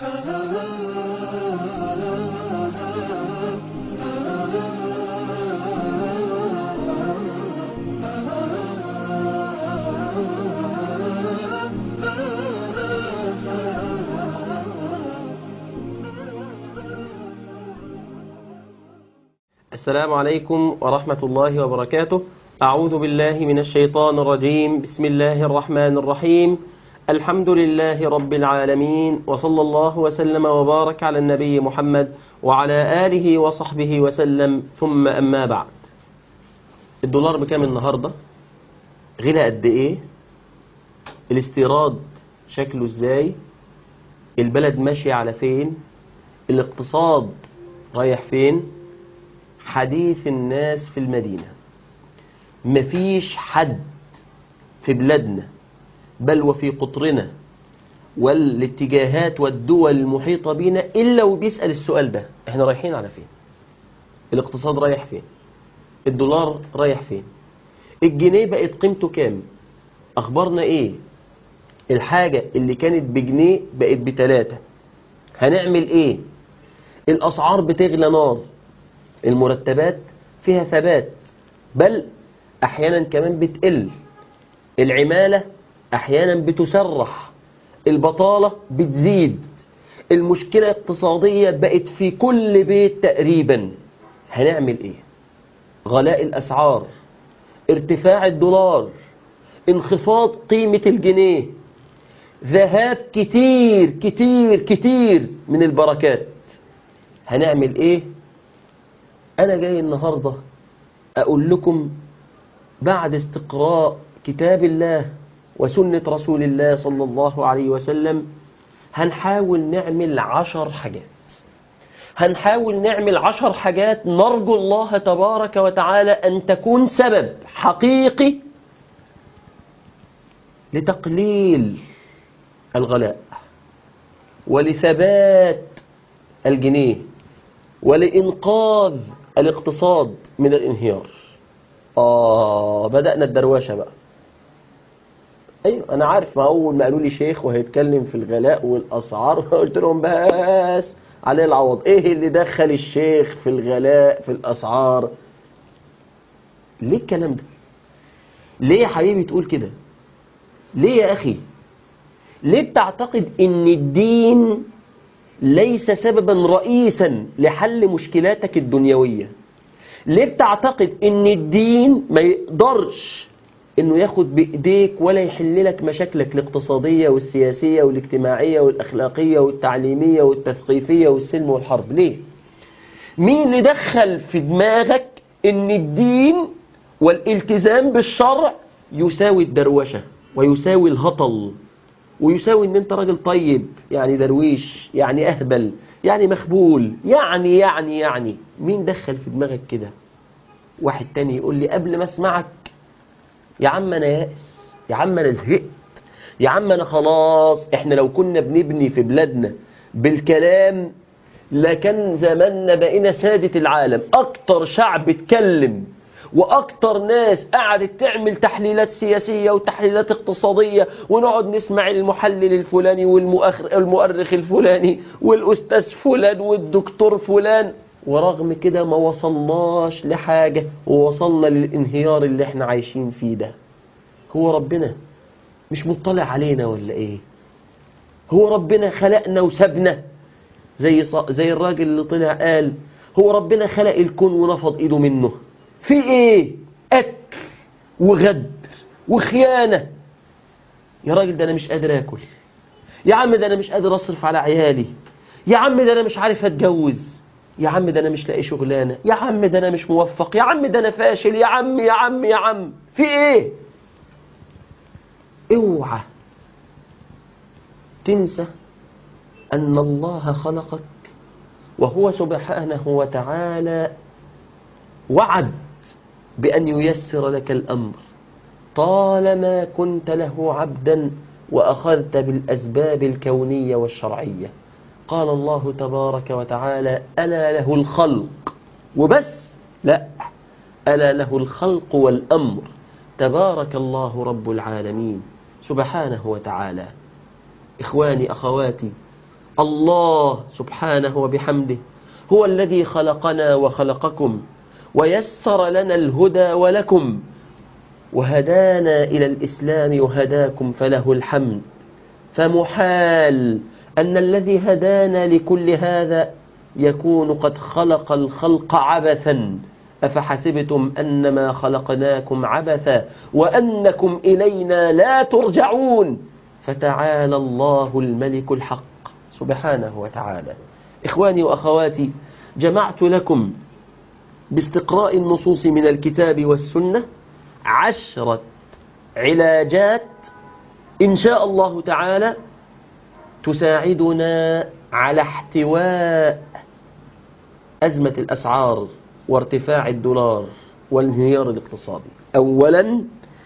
السلام عليكم ورحمة الله وبركاته أعوذ بالله من الشيطان الرجيم بسم الله الرحمن الرحيم الحمد لله رب العالمين وصلى الله وسلم وبارك على النبي محمد وعلى آله وصحبه وسلم ثم أما بعد الدولار بكام النهاردة غلى قد إيه الاستيراد شكله إزاي البلد ماشي على فين الاقتصاد رايح فين حديث الناس في المدينة مفيش حد في بلادنا بل وفي قطرنا والاتجاهات والدول المحيطة بنا إلا وبيسأل السؤال ده احنا رايحين على فين الاقتصاد رايح فين الدولار رايح فين الجنيه بقت قيمته كام أخبارنا إيه الحاجة اللي كانت بجنيه بقت بتلاتة هنعمل إيه الأسعار بتغلى نار المرتبات فيها ثبات بل أحيانا كمان بتقل العمالة أحيانا بتسرح البطالة بتزيد المشكلة الاقتصادية بقت في كل بيت تقريبا هنعمل ايه غلاء الأسعار ارتفاع الدولار انخفاض قيمة الجنيه ذهاب كتير كتير كتير من البركات هنعمل ايه انا جاي النهاردة اقول لكم بعد استقراء كتاب الله وسنة رسول الله صلى الله عليه وسلم هنحاول نعمل عشر حاجات هنحاول نعمل عشر حاجات نرجو الله تبارك وتعالى أن تكون سبب حقيقي لتقليل الغلاء ولثبات الجنيه ولإنقاذ الاقتصاد من الانهيار آه بدأنا الدرواشة بقى أيوة أنا عارف ما أول ما قالوا لي شيخ وهيتكلم في الغلاء والأسعار قلت لهم بس عليه العوض إيه اللي دخل الشيخ في الغلاء في الأسعار ليه الكلام ده ليه يا حبيبي تقول كده ليه يا أخي ليه بتعتقد إن الدين ليس سببا رئيسا لحل مشكلاتك الدنيوية ليه بتعتقد ان الدين ما يقدرش انه ياخد بايديك ولا يحل لك مشاكلك الاقتصادية والسياسية والاجتماعية والاخلاقية والتعليمية والتثقيفية والسلم والحرب ليه مين اللي دخل في دماغك ان الدين والالتزام بالشرع يساوي الدروشة ويساوي الهطل ويساوي ان انت راجل طيب يعني درويش يعني اهبل يعني مخبول يعني يعني يعني مين دخل في دماغك كده واحد تاني يقول لي قبل ما اسمعك يا عم انا يائس يا عم انا زهقت يا عم انا خلاص احنا لو كنا بنبني في بلادنا بالكلام لكان زماننا بقينا سادة العالم اكتر شعب اتكلم واكتر ناس قعدت تعمل تحليلات سياسية وتحليلات اقتصادية ونقعد نسمع المحلل الفلاني والمؤرخ الفلاني والاستاذ فلان والدكتور فلان ورغم كده ما وصلناش لحاجة ووصلنا للانهيار اللي احنا عايشين فيه ده هو ربنا مش مطلع علينا ولا ايه هو ربنا خلقنا وسابنا زي زي الراجل اللي طلع قال هو ربنا خلق الكون ونفض ايده منه في ايه اكل وغدر وخيانة يا راجل ده انا مش قادر اكل يا عم ده انا مش قادر اصرف على عيالي يا عم ده انا مش عارف اتجوز يا عم ده انا مش لاقي شغلانة يا عم ده انا مش موفق يا عم ده انا فاشل يا عم يا عم يا عم في ايه اوعى تنسى ان الله خلقك وهو سبحانه وتعالى وعد بأن ييسر لك الأمر طالما كنت له عبدا وأخذت بالأسباب الكونية والشرعية قال الله تبارك وتعالى ألا له الخلق وبس لا ألا له الخلق والأمر تبارك الله رب العالمين سبحانه وتعالى إخواني أخواتي الله سبحانه وبحمده هو الذي خلقنا وخلقكم ويسر لنا الهدى ولكم وهدانا إلى الإسلام وهداكم فله الحمد فمحال أن الذي هدانا لكل هذا يكون قد خلق الخلق عبثا أفحسبتم أنما خلقناكم عبثا وأنكم إلينا لا ترجعون فتعالى الله الملك الحق سبحانه وتعالى إخواني وأخواتي جمعت لكم باستقراء النصوص من الكتاب والسنة عشرة علاجات إن شاء الله تعالى تساعدنا على احتواء أزمة الأسعار وارتفاع الدولار والانهيار الاقتصادي أولا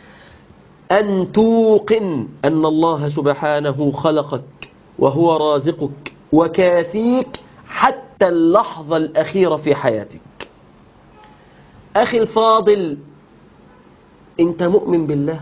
أن توقن أن الله سبحانه خلقك وهو رازقك وكافيك حتى اللحظة الأخيرة في حياتك أخي الفاضل أنت مؤمن بالله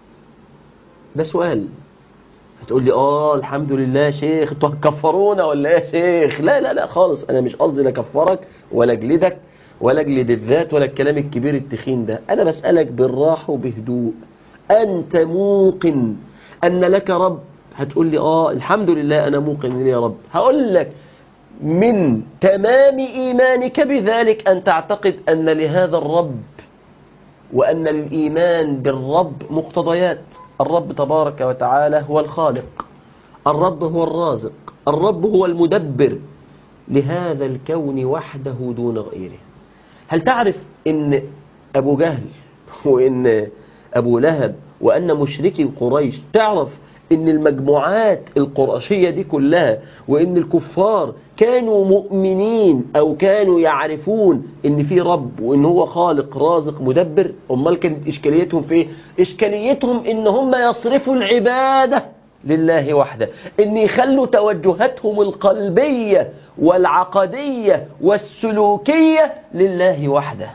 ده سؤال هتقول لي اه الحمد لله يا شيخ انتوا هتكفرونا ولا ايه يا شيخ لا لا لا خالص انا مش قصدي لا اكفرك ولا اجلدك ولا اجلد الذات ولا الكلام الكبير التخين ده انا بسألك بالراحة وبهدوء انت موقن ان لك رب هتقول لي اه الحمد لله انا موقن لي يا رب هقول لك من تمام ايمانك بذلك ان تعتقد ان لهذا الرب وأن الإيمان بالرب مقتضيات الرب تبارك وتعالى هو الخالق الرب هو الرازق الرب هو المدبر لهذا الكون وحده دون غيره هل تعرف أن أبو جهل وأن أبو لهب وأن مشركي قريش تعرف ان المجموعات القرشية دي كلها وان الكفار كانوا مؤمنين او كانوا يعرفون ان في رب وان هو خالق رازق مدبر امال كانت اشكاليتهم في ايه اشكاليتهم ان هم يصرفوا العبادة لله وحده ان يخلوا توجهاتهم القلبية والعقدية والسلوكية لله وحده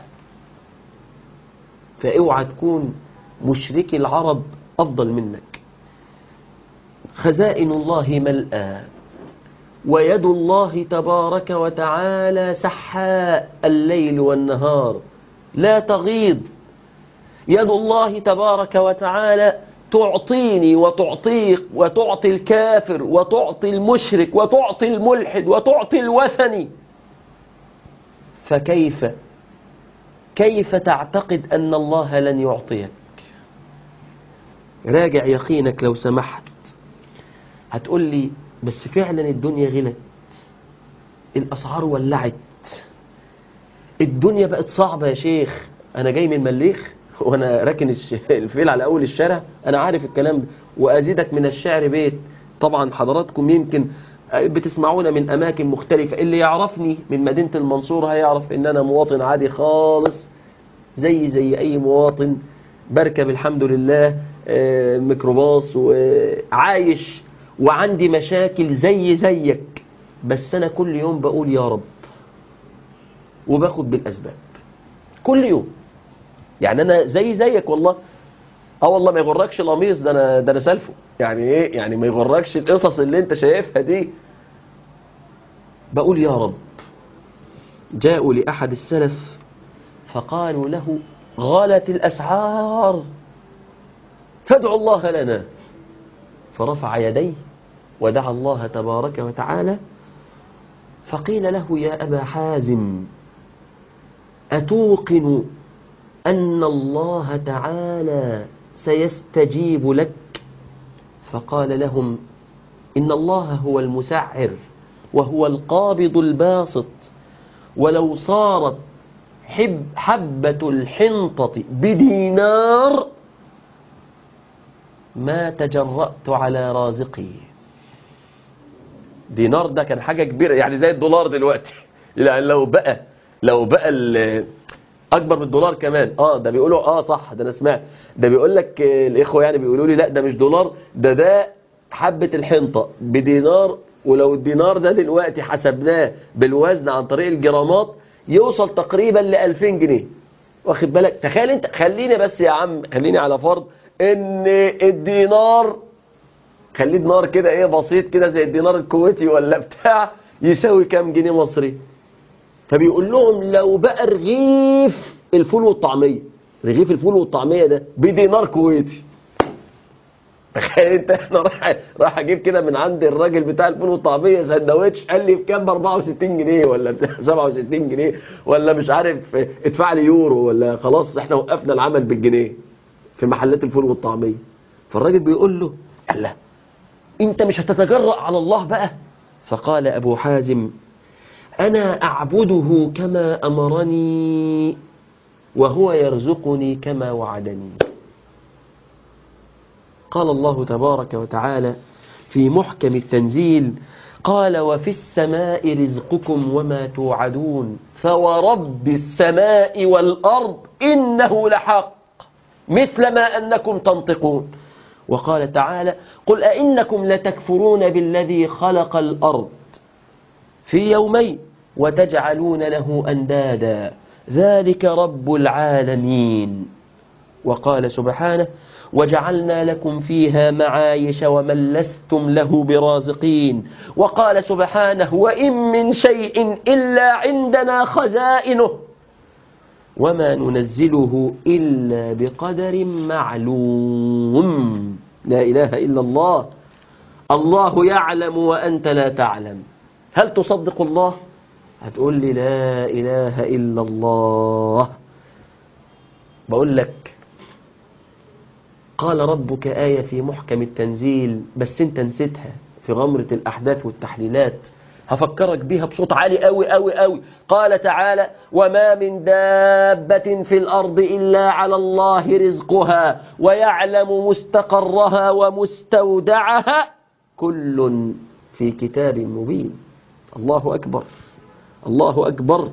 فاوعى تكون مشركي العرب افضل منك خزائن الله ملأى ويد الله تبارك وتعالى سحاء الليل والنهار لا تغيض يد الله تبارك وتعالى تعطيني وتعطيك وتعطي الكافر وتعطي المشرك وتعطي الملحد وتعطي الوثني فكيف كيف تعتقد أن الله لن يعطيك راجع يقينك لو سمحت هتقول لي بس فعلا الدنيا غلت الأسعار ولعت الدنيا بقت صعبة يا شيخ أنا جاي من مليخ وأنا راكن الش- الفيل على أول الشارع أنا عارف الكلام ده وأزيدك من الشعر بيت طبعا حضراتكم يمكن بتسمعونا من أماكن مختلفة اللي يعرفني من مدينة المنصورة هيعرف إن أنا مواطن عادي خالص زي زي أي مواطن بركب الحمد لله آه، ميكروباص وعايش وعندي مشاكل زي زيك بس أنا كل يوم بقول يا رب وباخد بالأسباب كل يوم يعني أنا زي زيك والله اه والله ما يغركش القميص ده انا ده انا سالفه يعني ايه يعني ما يغركش القصص اللي انت شايفها دي بقول يا رب جاءوا لأحد السلف فقالوا له غلت الأسعار فادعوا الله لنا فرفع يديه ودعا الله تبارك وتعالى فقيل له يا أبا حازم أتوقن أن الله تعالى سيستجيب لك فقال لهم إن الله هو المسعر وهو القابض الباسط ولو صارت حب حبة الحنطة بدينار ما تجرأت على رازقي دينار ده كان حاجة كبيرة يعني زي الدولار دلوقتي يعني لو بقى لو بقى ال- اكبر من الدولار كمان اه ده بيقولوا اه صح ده انا سمعت ده بيقول لك آه، الاخوه يعني بيقولوا لي لا ده مش دولار ده ده حبه الحنطه بدينار ولو الدينار ده دلوقتي حسبناه بالوزن عن طريق الجرامات يوصل تقريبا ل 2000 جنيه واخد بالك تخيل انت خليني بس يا عم خليني على فرض ان الدينار خليه دينار كده ايه بسيط كده زي الدينار الكويتي ولا بتاع يساوي كام جنيه مصري فبيقول لهم لو بقى رغيف الفول والطعمية رغيف الفول والطعمية ده بدينار كويتي تخيل انت احنا راح راح اجيب كده من عند الراجل بتاع الفول والطعميه سندوتش قال لي بكام ب 64 جنيه ولا ب 67 جنيه ولا مش عارف ادفع لي يورو ولا خلاص احنا وقفنا العمل بالجنيه في محلات الفول والطعميه فالراجل بيقول له الله انت مش هتتجرأ على الله بقى فقال ابو حازم انا اعبده كما امرني وهو يرزقني كما وعدني قال الله تبارك وتعالى في محكم التنزيل قال وفي السماء رزقكم وما توعدون فورب السماء والأرض إنه لحق مثل ما أنكم تنطقون وقال تعالى قل أئنكم لتكفرون بالذي خلق الأرض في يومين وتجعلون له أندادا ذلك رب العالمين وقال سبحانه وجعلنا لكم فيها معايش ومن لستم له برازقين وقال سبحانه وإن من شيء إلا عندنا خزائنه وما ننزله إلا بقدر معلوم لا إله إلا الله الله يعلم وأنت لا تعلم هل تصدق الله هتقول لي لا إله إلا الله بقول لك قال ربك آية في محكم التنزيل بس انت نسيتها في غمرة الأحداث والتحليلات هفكرك بيها بصوت عالي قوي قوي قوي قال تعالى وما من دابة في الأرض إلا على الله رزقها ويعلم مستقرها ومستودعها كل في كتاب مبين الله أكبر الله أكبر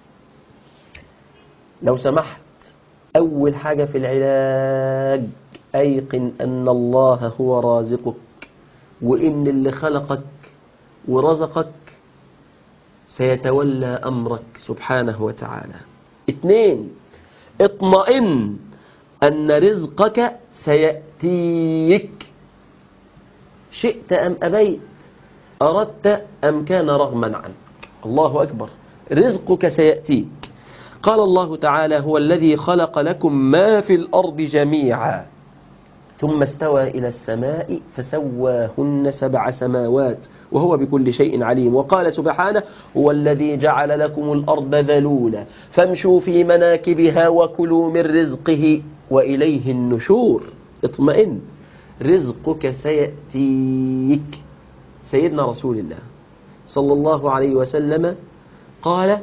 لو سمحت أول حاجة في العلاج أيقن أن الله هو رازقك وإن اللي خلقك ورزقك سيتولى أمرك سبحانه وتعالى اثنين اطمئن أن رزقك سيأتيك شئت أم أبيت أردت أم كان رغما عنك الله أكبر رزقك سيأتيك قال الله تعالى هو الذي خلق لكم ما في الأرض جميعا ثم استوى إلى السماء فسواهن سبع سماوات وهو بكل شيء عليم وقال سبحانه هو الذي جعل لكم الأرض ذلولا فامشوا في مناكبها وكلوا من رزقه وإليه النشور اطمئن رزقك سيأتيك سيدنا رسول الله صلى الله عليه وسلم قال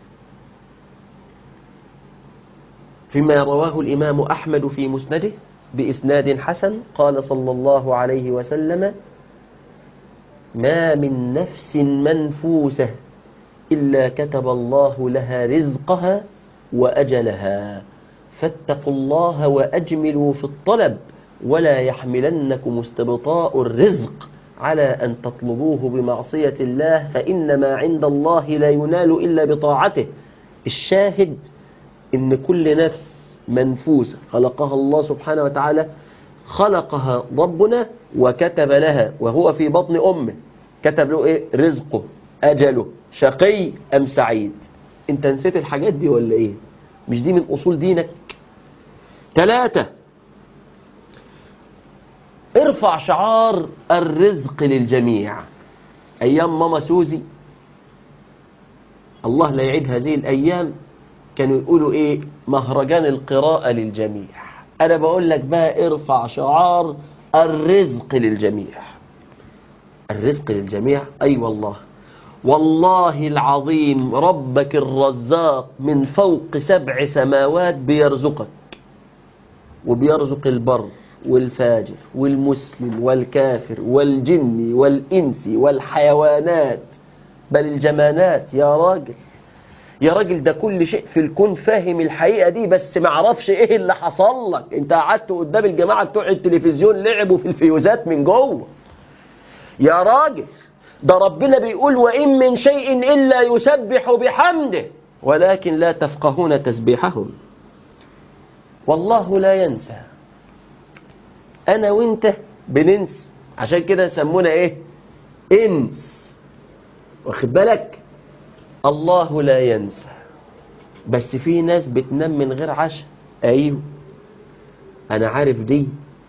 فيما رواه الإمام أحمد في مسنده بإسناد حسن قال صلى الله عليه وسلم ما من نفس منفوسة إلا كتب الله لها رزقها وأجلها فاتقوا الله وأجملوا في الطلب ولا يحملنكم استبطاء الرزق على أن تطلبوه بمعصية الله فإن ما عند الله لا ينال إلا بطاعته الشاهد إن كل نفس منفوسة خلقها الله سبحانه وتعالى خلقها ربنا وكتب لها وهو في بطن أمه كتب له إيه رزقه أجله شقي أم سعيد انت نسيت الحاجات دي ولا إيه مش دي من أصول دينك ثلاثة ارفع شعار الرزق للجميع أيام ماما سوزي الله لا يعيد هذه الأيام كانوا يقولوا إيه مهرجان القراءة للجميع أنا بقول لك بقى ارفع شعار الرزق للجميع الرزق للجميع أي أيوة والله والله العظيم ربك الرزاق من فوق سبع سماوات بيرزقك وبيرزق البر والفاجر والمسلم والكافر والجن والإنس والحيوانات بل الجمانات يا راجل يا راجل ده كل شيء في الكون فاهم الحقيقة دي بس ما عرفش ايه اللي حصل لك انت قعدت قدام الجماعة بتوع التلفزيون لعبوا في الفيوزات من جوه يا راجل ده ربنا بيقول وإن من شيء إلا يسبح بحمده ولكن لا تفقهون تسبيحهم والله لا ينسى أنا وإنت بننسى عشان كده يسمونا ايه انس واخد بالك الله لا ينسى بس في ناس بتنام من غير عشاء ايوه انا عارف دي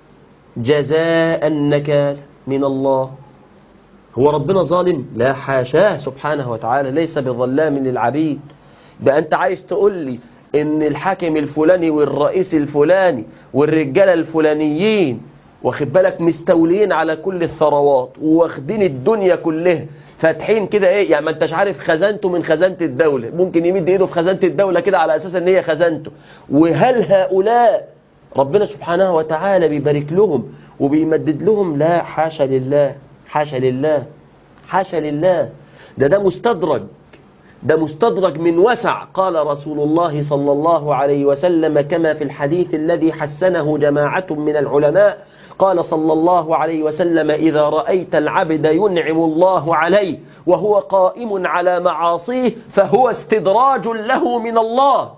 جزاء النكال من الله هو ربنا ظالم لا حاشاه سبحانه وتعالى ليس بظلام للعبيد ده انت عايز تقول لي ان الحاكم الفلاني والرئيس الفلاني والرجالة الفلانيين واخد بالك مستولين على كل الثروات واخدين الدنيا كلها فاتحين كده ايه يعني ما انتش عارف خزانته من خزانة الدولة ممكن يمد ايده في خزانة الدولة كده على اساس ان هي خزانته وهل هؤلاء ربنا سبحانه وتعالى بيبارك لهم وبيمدد لهم لا حاشا لله حاشا لله حاشا لله ده ده مستدرج ده مستدرج من وسع قال رسول الله صلى الله عليه وسلم كما في الحديث الذي حسنه جماعة من العلماء قال صلى الله عليه وسلم إذا رأيت العبد ينعم الله عليه وهو قائم على معاصيه فهو استدراج له من الله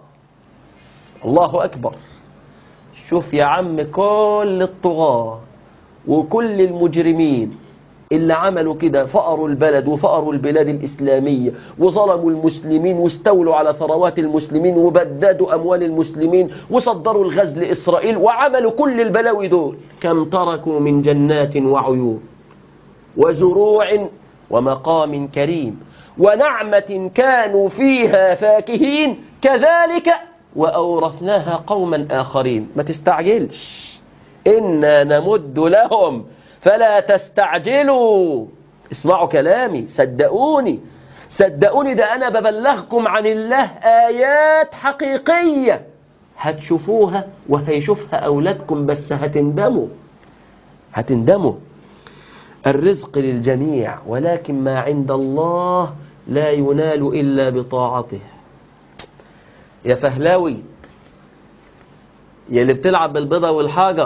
الله أكبر شوف يا عم كل الطغاة وكل المجرمين اللي عملوا كده فقروا البلد وفقروا البلاد الإسلامية وظلموا المسلمين واستولوا على ثروات المسلمين وبددوا أموال المسلمين وصدروا الغزل لإسرائيل وعملوا كل البلاوي دول كم تركوا من جنات وعيون وزروع ومقام كريم ونعمة كانوا فيها فاكهين كذلك وأورثناها قوما آخرين ما تستعجلش إنا نمد لهم فلا تستعجلوا اسمعوا كلامي صدقوني صدقوني ده أنا ببلغكم عن الله آيات حقيقية هتشوفوها وهيشوفها أولادكم بس هتندموا هتندموا الرزق للجميع ولكن ما عند الله لا ينال إلا بطاعته يا فهلاوي يا اللي بتلعب بالبيضة والحجر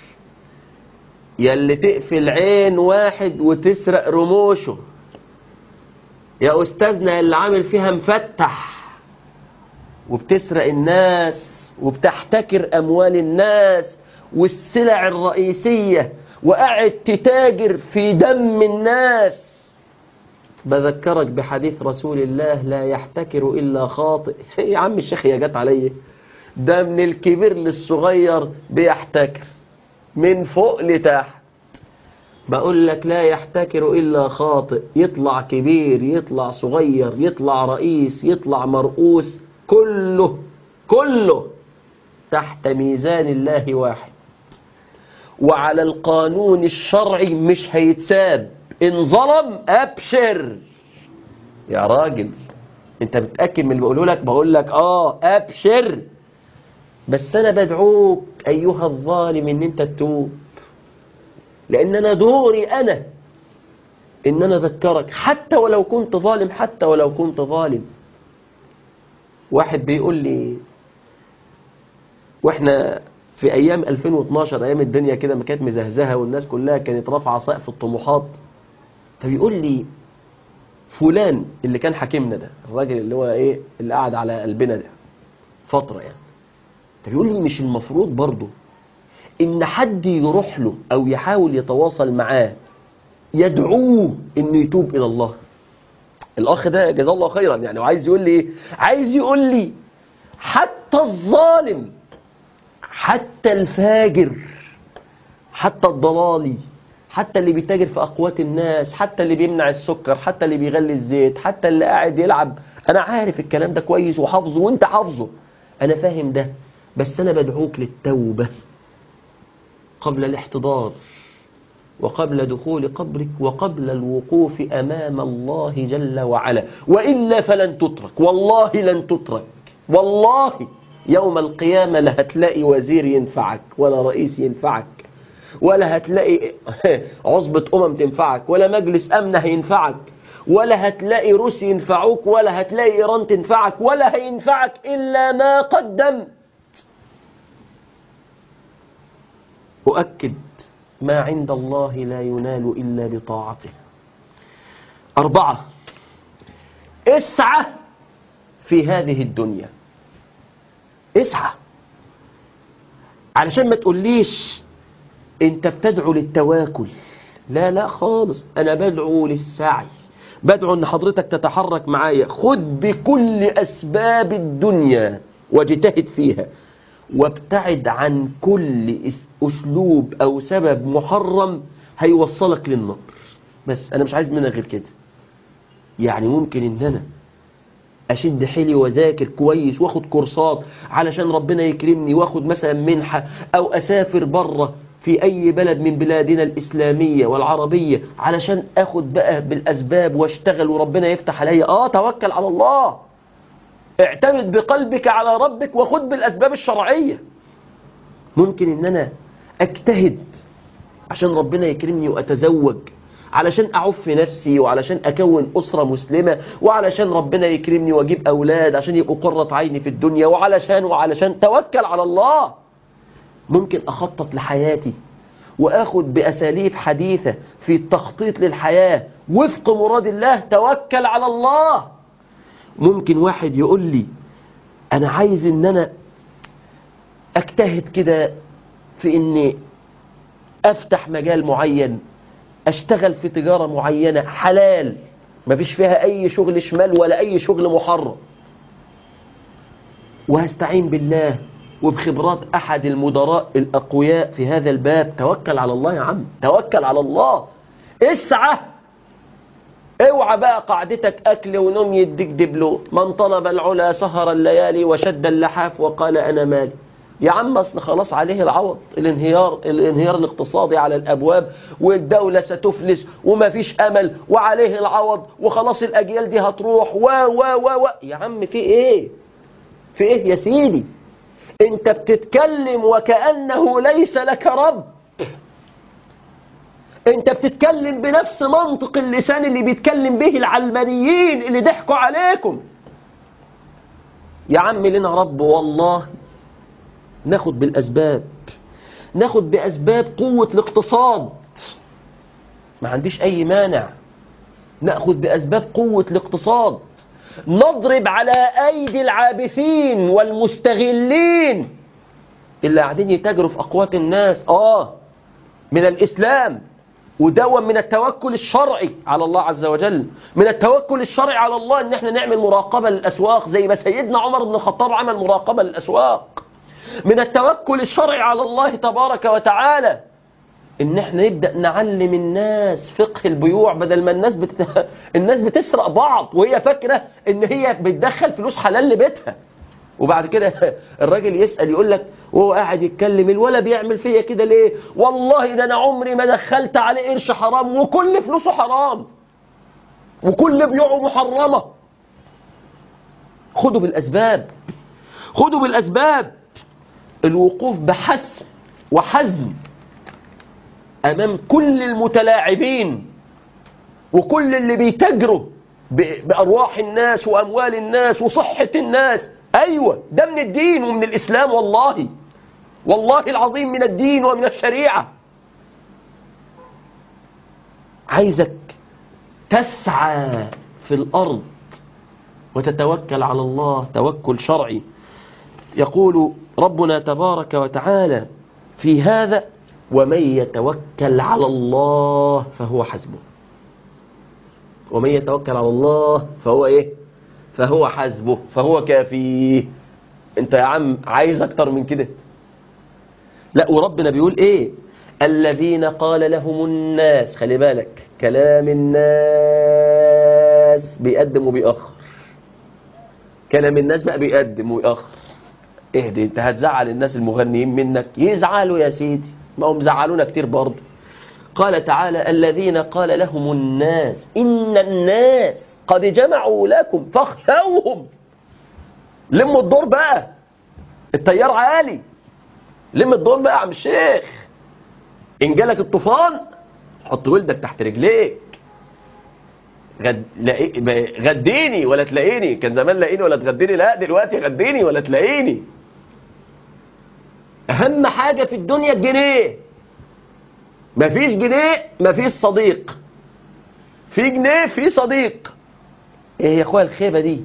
يا اللي تقفل عين واحد وتسرق رموشه يا أستاذنا اللي عامل فيها مفتح وبتسرق الناس وبتحتكر أموال الناس والسلع الرئيسية وقاعد تتاجر في دم الناس بذكرك بحديث رسول الله لا يحتكر إلا خاطئ يا عم الشيخ يا جت علي ده من الكبير للصغير بيحتكر من فوق لتحت بقول لك لا يحتكر إلا خاطئ يطلع كبير يطلع صغير يطلع رئيس يطلع مرؤوس كله كله تحت ميزان الله واحد وعلى القانون الشرعي مش هيتساب إن ظلم أبشر يا راجل انت بتأكد من اللي بقوله لك بقول لك اه أبشر بس أنا بدعوك أيها الظالم إن أنت تتوب لأن أنا دوري أنا إن أنا أذكرك حتى ولو كنت ظالم حتى ولو كنت ظالم واحد بيقول لي وإحنا في أيام 2012 أيام الدنيا كده ما كانت مزهزهة والناس كلها كانت رافعة سقف الطموحات فبيقول لي فلان اللي كان حاكمنا ده الراجل اللي هو إيه اللي قاعد على قلبنا ده فترة يعني فبيقول لي مش المفروض برضه ان حد يروح له او يحاول يتواصل معاه يدعوه انه يتوب الى الله الاخ ده جزاه الله خيرا يعني وعايز يقول لي ايه عايز يقول لي حتى الظالم حتى الفاجر حتى الضلالي حتى اللي بيتاجر في اقوات الناس حتى اللي بيمنع السكر حتى اللي بيغلي الزيت حتى اللي قاعد يلعب انا عارف الكلام ده كويس وحافظه وانت حافظه انا فاهم ده بس انا بدعوك للتوبه قبل الاحتضار وقبل دخول قبرك وقبل الوقوف أمام الله جل وعلا وإلا فلن تترك والله لن تترك والله يوم القيامة لا هتلاقي وزير ينفعك ولا رئيس ينفعك ولا هتلاقي عصبة أمم تنفعك ولا مجلس أمن هينفعك ولا هتلاقي روسيا ينفعوك ولا هتلاقي إيران تنفعك ولا هينفعك إلا ما قدمت أؤكد ما عند الله لا ينال إلا بطاعته أربعة اسعى في هذه الدنيا اسعى علشان ما تقوليش انت بتدعو للتواكل لا لا خالص أنا بدعو للسعي بدعو أن حضرتك تتحرك معايا خد بكل أسباب الدنيا واجتهد فيها وابتعد عن كل اس- أسلوب أو سبب محرم هيوصلك للنار بس أنا مش عايز منك غير كده يعني ممكن إن أنا اشد حيلي واذاكر كويس واخد كورسات علشان ربنا يكرمني واخد مثلا منحة او اسافر بره في اي بلد من بلادنا الاسلامية والعربية علشان اخد بقى بالاسباب واشتغل وربنا يفتح عليا اه توكل على الله اعتمد بقلبك على ربك وخد بالاسباب الشرعية ممكن ان انا اجتهد عشان ربنا يكرمني واتزوج علشان اعف نفسي وعلشان اكون اسره مسلمه وعلشان ربنا يكرمني واجيب اولاد عشان يبقوا قره عيني في الدنيا وعلشان وعلشان توكل على الله ممكن اخطط لحياتي واخد باساليب حديثه في التخطيط للحياه وفق مراد الله توكل على الله ممكن واحد يقول لي انا عايز ان انا اجتهد كده في اني افتح مجال معين اشتغل في تجارة معينة حلال مفيش فيها اي شغل شمال ولا اي شغل محرم وهستعين بالله وبخبرات احد المدراء الاقوياء في هذا الباب توكل على الله يا عم توكل على الله اسعى اوعى بقى قعدتك اكل ونوم يديك دبلو من طلب العلا سهر الليالي وشد اللحاف وقال انا مالي يا عم اصل خلاص عليه العوض الانهيار الانهيار الاقتصادي على الابواب والدوله ستفلس وما فيش امل وعليه العوض وخلاص الاجيال دي هتروح و و و و يا عم في ايه في ايه يا سيدي انت بتتكلم وكانه ليس لك رب انت بتتكلم بنفس منطق اللسان اللي بيتكلم به العلمانيين اللي ضحكوا عليكم يا عم لنا رب والله ناخد بالأسباب ناخد بأسباب قوة الاقتصاد ما عنديش أي مانع ناخد بأسباب قوة الاقتصاد نضرب على أيدي العابثين والمستغلين اللي قاعدين يتاجروا في أقوات الناس آه من الإسلام ودوا من التوكل الشرعي على الله عز وجل من التوكل الشرعي على الله ان احنا نعمل مراقبة للأسواق زي ما سيدنا عمر بن الخطاب عمل مراقبة للأسواق من التوكل الشرعي على الله تبارك وتعالى ان احنا نبدأ نعلم الناس فقه البيوع بدل ما الناس بت... الناس بتسرق بعض وهي فاكرة ان هي بتدخل فلوس حلال لبيتها وبعد كده الراجل يسأل يقول لك وهو قاعد يتكلم الولا بيعمل فيا كده ليه والله ده انا عمري ما دخلت عليه قرش حرام وكل فلوسه حرام وكل بيوعه محرمة خدوا بالأسباب خدوا بالأسباب الوقوف بحسم وحزم أمام كل المتلاعبين وكل اللي بيتجروا بأرواح الناس وأموال الناس وصحة الناس أيوة ده من الدين ومن الإسلام والله والله العظيم من الدين ومن الشريعة عايزك تسعى في الأرض وتتوكل على الله توكل شرعي يقول ربنا تبارك وتعالى في هذا ومن يتوكل على الله فهو حسبه ومن يتوكل على الله فهو ايه فهو حسبه فهو كافيه انت يا عم عايز اكتر من كده لا وربنا بيقول ايه الذين قال لهم الناس خلي بالك كلام الناس بيقدم وبيأخر كلام الناس بقى بيقدم ويأخر اهدي انت هتزعل الناس المغنيين منك يزعلوا يا سيدي ما هم زعلونا كتير برضه قال تعالى الذين قال لهم الناس إن الناس قد جمعوا لكم فاخشوهم لموا الدور بقى التيار عالي لم الدور بقى يا عم الشيخ إن جالك الطوفان حط ولدك تحت رجليك غد... لاقي... غديني ولا تلاقيني كان زمان لاقيني ولا تغديني لا دلوقتي غديني ولا تلاقيني أهم حاجة في الدنيا الجنيه مفيش جنيه مفيش صديق في جنيه في صديق ايه يا اخويا الخيبة دي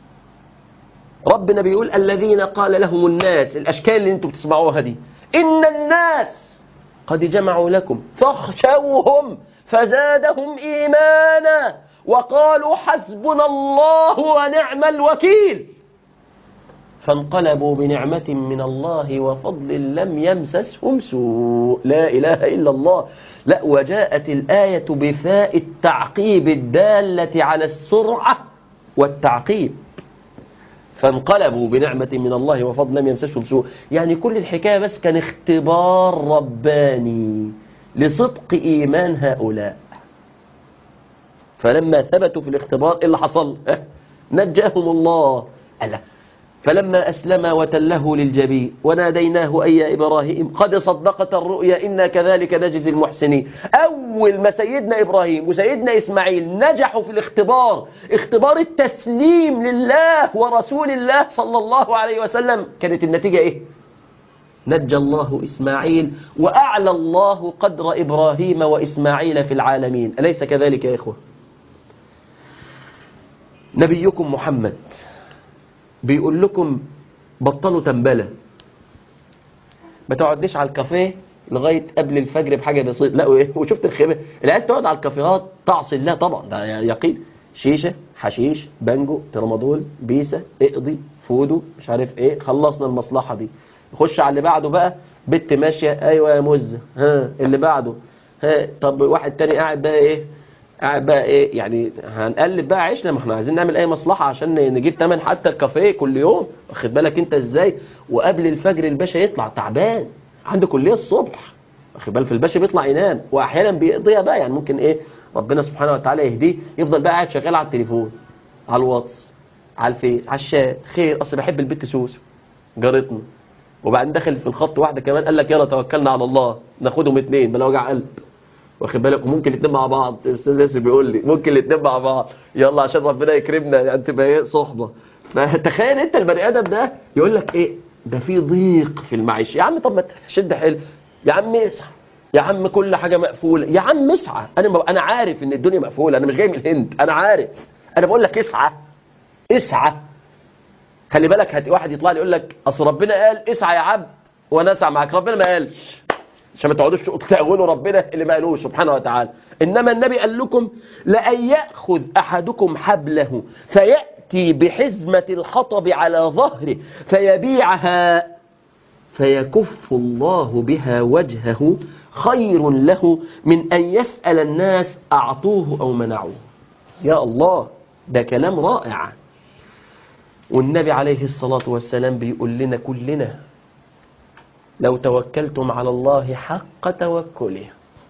ربنا بيقول الذين قال لهم الناس الاشكال اللي انتم بتسمعوها دي ان الناس قد جمعوا لكم فاخشوهم فزادهم إيمانا وقالوا حسبنا الله ونعم الوكيل فانقلبوا بنعمة من الله وفضل لم يمسسهم سوء لا إله إلا الله لا وجاءت الآية بفاء التعقيب الدالة على السرعة والتعقيب فانقلبوا بنعمة من الله وفضل لم يمسسهم سوء يعني كل الحكاية بس كان اختبار رباني لصدق إيمان هؤلاء فلما ثبتوا في الاختبار إيه اللي حصل اه؟ نجاهم الله ألا فلما أسلم وتله للجبين وناديناه أي يا إبراهيم قد صدقت الرؤيا إنا كذلك نجزي المحسنين أول ما سيدنا إبراهيم وسيدنا إسماعيل نجحوا في الاختبار اختبار التسليم لله ورسول الله صلى الله عليه وسلم كانت النتيجة إيه نجى الله إسماعيل وأعلى الله قدر إبراهيم وإسماعيل في العالمين أليس كذلك يا إخوة نبيكم محمد بيقول لكم بطلوا تنبلة ما تقعدنيش على الكافيه لغاية قبل الفجر بحاجة بسيطة لا وايه وشفت الخيبة العيال تقعد على الكافيهات تعصي الله طبعا ده يقين شيشة حشيش بانجو ترمادول بيسة اقضي فودو مش عارف ايه خلصنا المصلحة دي نخش على اللي بعده بقى بنت ماشية ايوه يا مزة ها اللي بعده ها طب واحد تاني قاعد بقى ايه قاعد بقى ايه يعني هنقلب بقى عيشنا ما احنا عايزين نعمل اي مصلحة عشان نجيب تمن حتى الكافيه كل يوم واخد بالك انت ازاي وقبل الفجر الباشا يطلع تعبان عنده كلية الصبح واخد بالك الباشا بيطلع ينام واحيانا بيقضيها بقى يعني ممكن ايه ربنا سبحانه وتعالى يهديه يفضل بقى قاعد شغال على التليفون على الواتس على الفيس على الشات خير اصل بحب البت سوسو جارتنا وبعدين دخل في الخط واحده كمان قال لك يلا توكلنا على الله ناخدهم اتنين بلا وجع قلب واخد بالك وممكن الاثنين مع بعض الاستاذ ياسر بيقول لي ممكن الاثنين مع بعض يلا عشان ربنا يكرمنا يعني تبقى ايه صحبه فتخيل انت البني ادم ده يقول لك ايه ده في ضيق في المعيشه يا عم طب ما شد حيل يا عم اسعى يا عم كل حاجه مقفوله يا عم اسعى انا م... انا عارف ان الدنيا مقفوله انا مش جاي من الهند انا عارف انا بقول لك اسعى اسعى خلي بالك هت... واحد يطلع لي يقول لك اصل ربنا قال اسعى يا عبد وانا اسعى معاك ربنا ما قالش عشان ما تقعدوش تقولوا ربنا اللي ما قالوش سبحانه وتعالى انما النبي قال لكم لان ياخذ احدكم حبله فياتي بحزمه الحطب على ظهره فيبيعها فيكف الله بها وجهه خير له من ان يسال الناس اعطوه او منعوه يا الله ده كلام رائع والنبي عليه الصلاه والسلام بيقول لنا كلنا لو توكلتم على الله حق توكله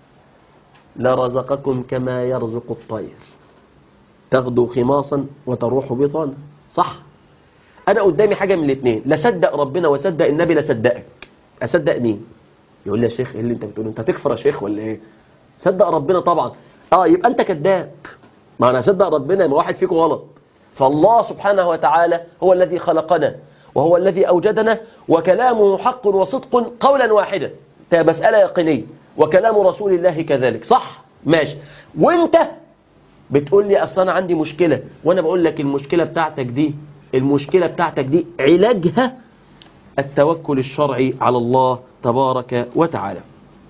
لرزقكم كما يرزق الطير تغدو خماصا وتروح بطانا صح انا قدامي حاجه من الاثنين لا صدق ربنا وصدق النبي لا صدقك اصدق مين يقول لي يا شيخ ايه اللي انت بتقوله انت هتكفر يا شيخ ولا ايه صدق ربنا طبعا اه يبقى انت كذاب ما انا اصدق ربنا ما واحد فيكم غلط فالله سبحانه وتعالى هو الذي خلقنا وهو الذي أوجدنا وكلامه حق وصدق قولا واحدا ده مسألة يقينية وكلام رسول الله كذلك صح ماشي وانت بتقول لي أصلا أنا عندي مشكلة وأنا بقول لك المشكلة بتاعتك دي المشكلة بتاعتك دي علاجها التوكل الشرعي على الله تبارك وتعالى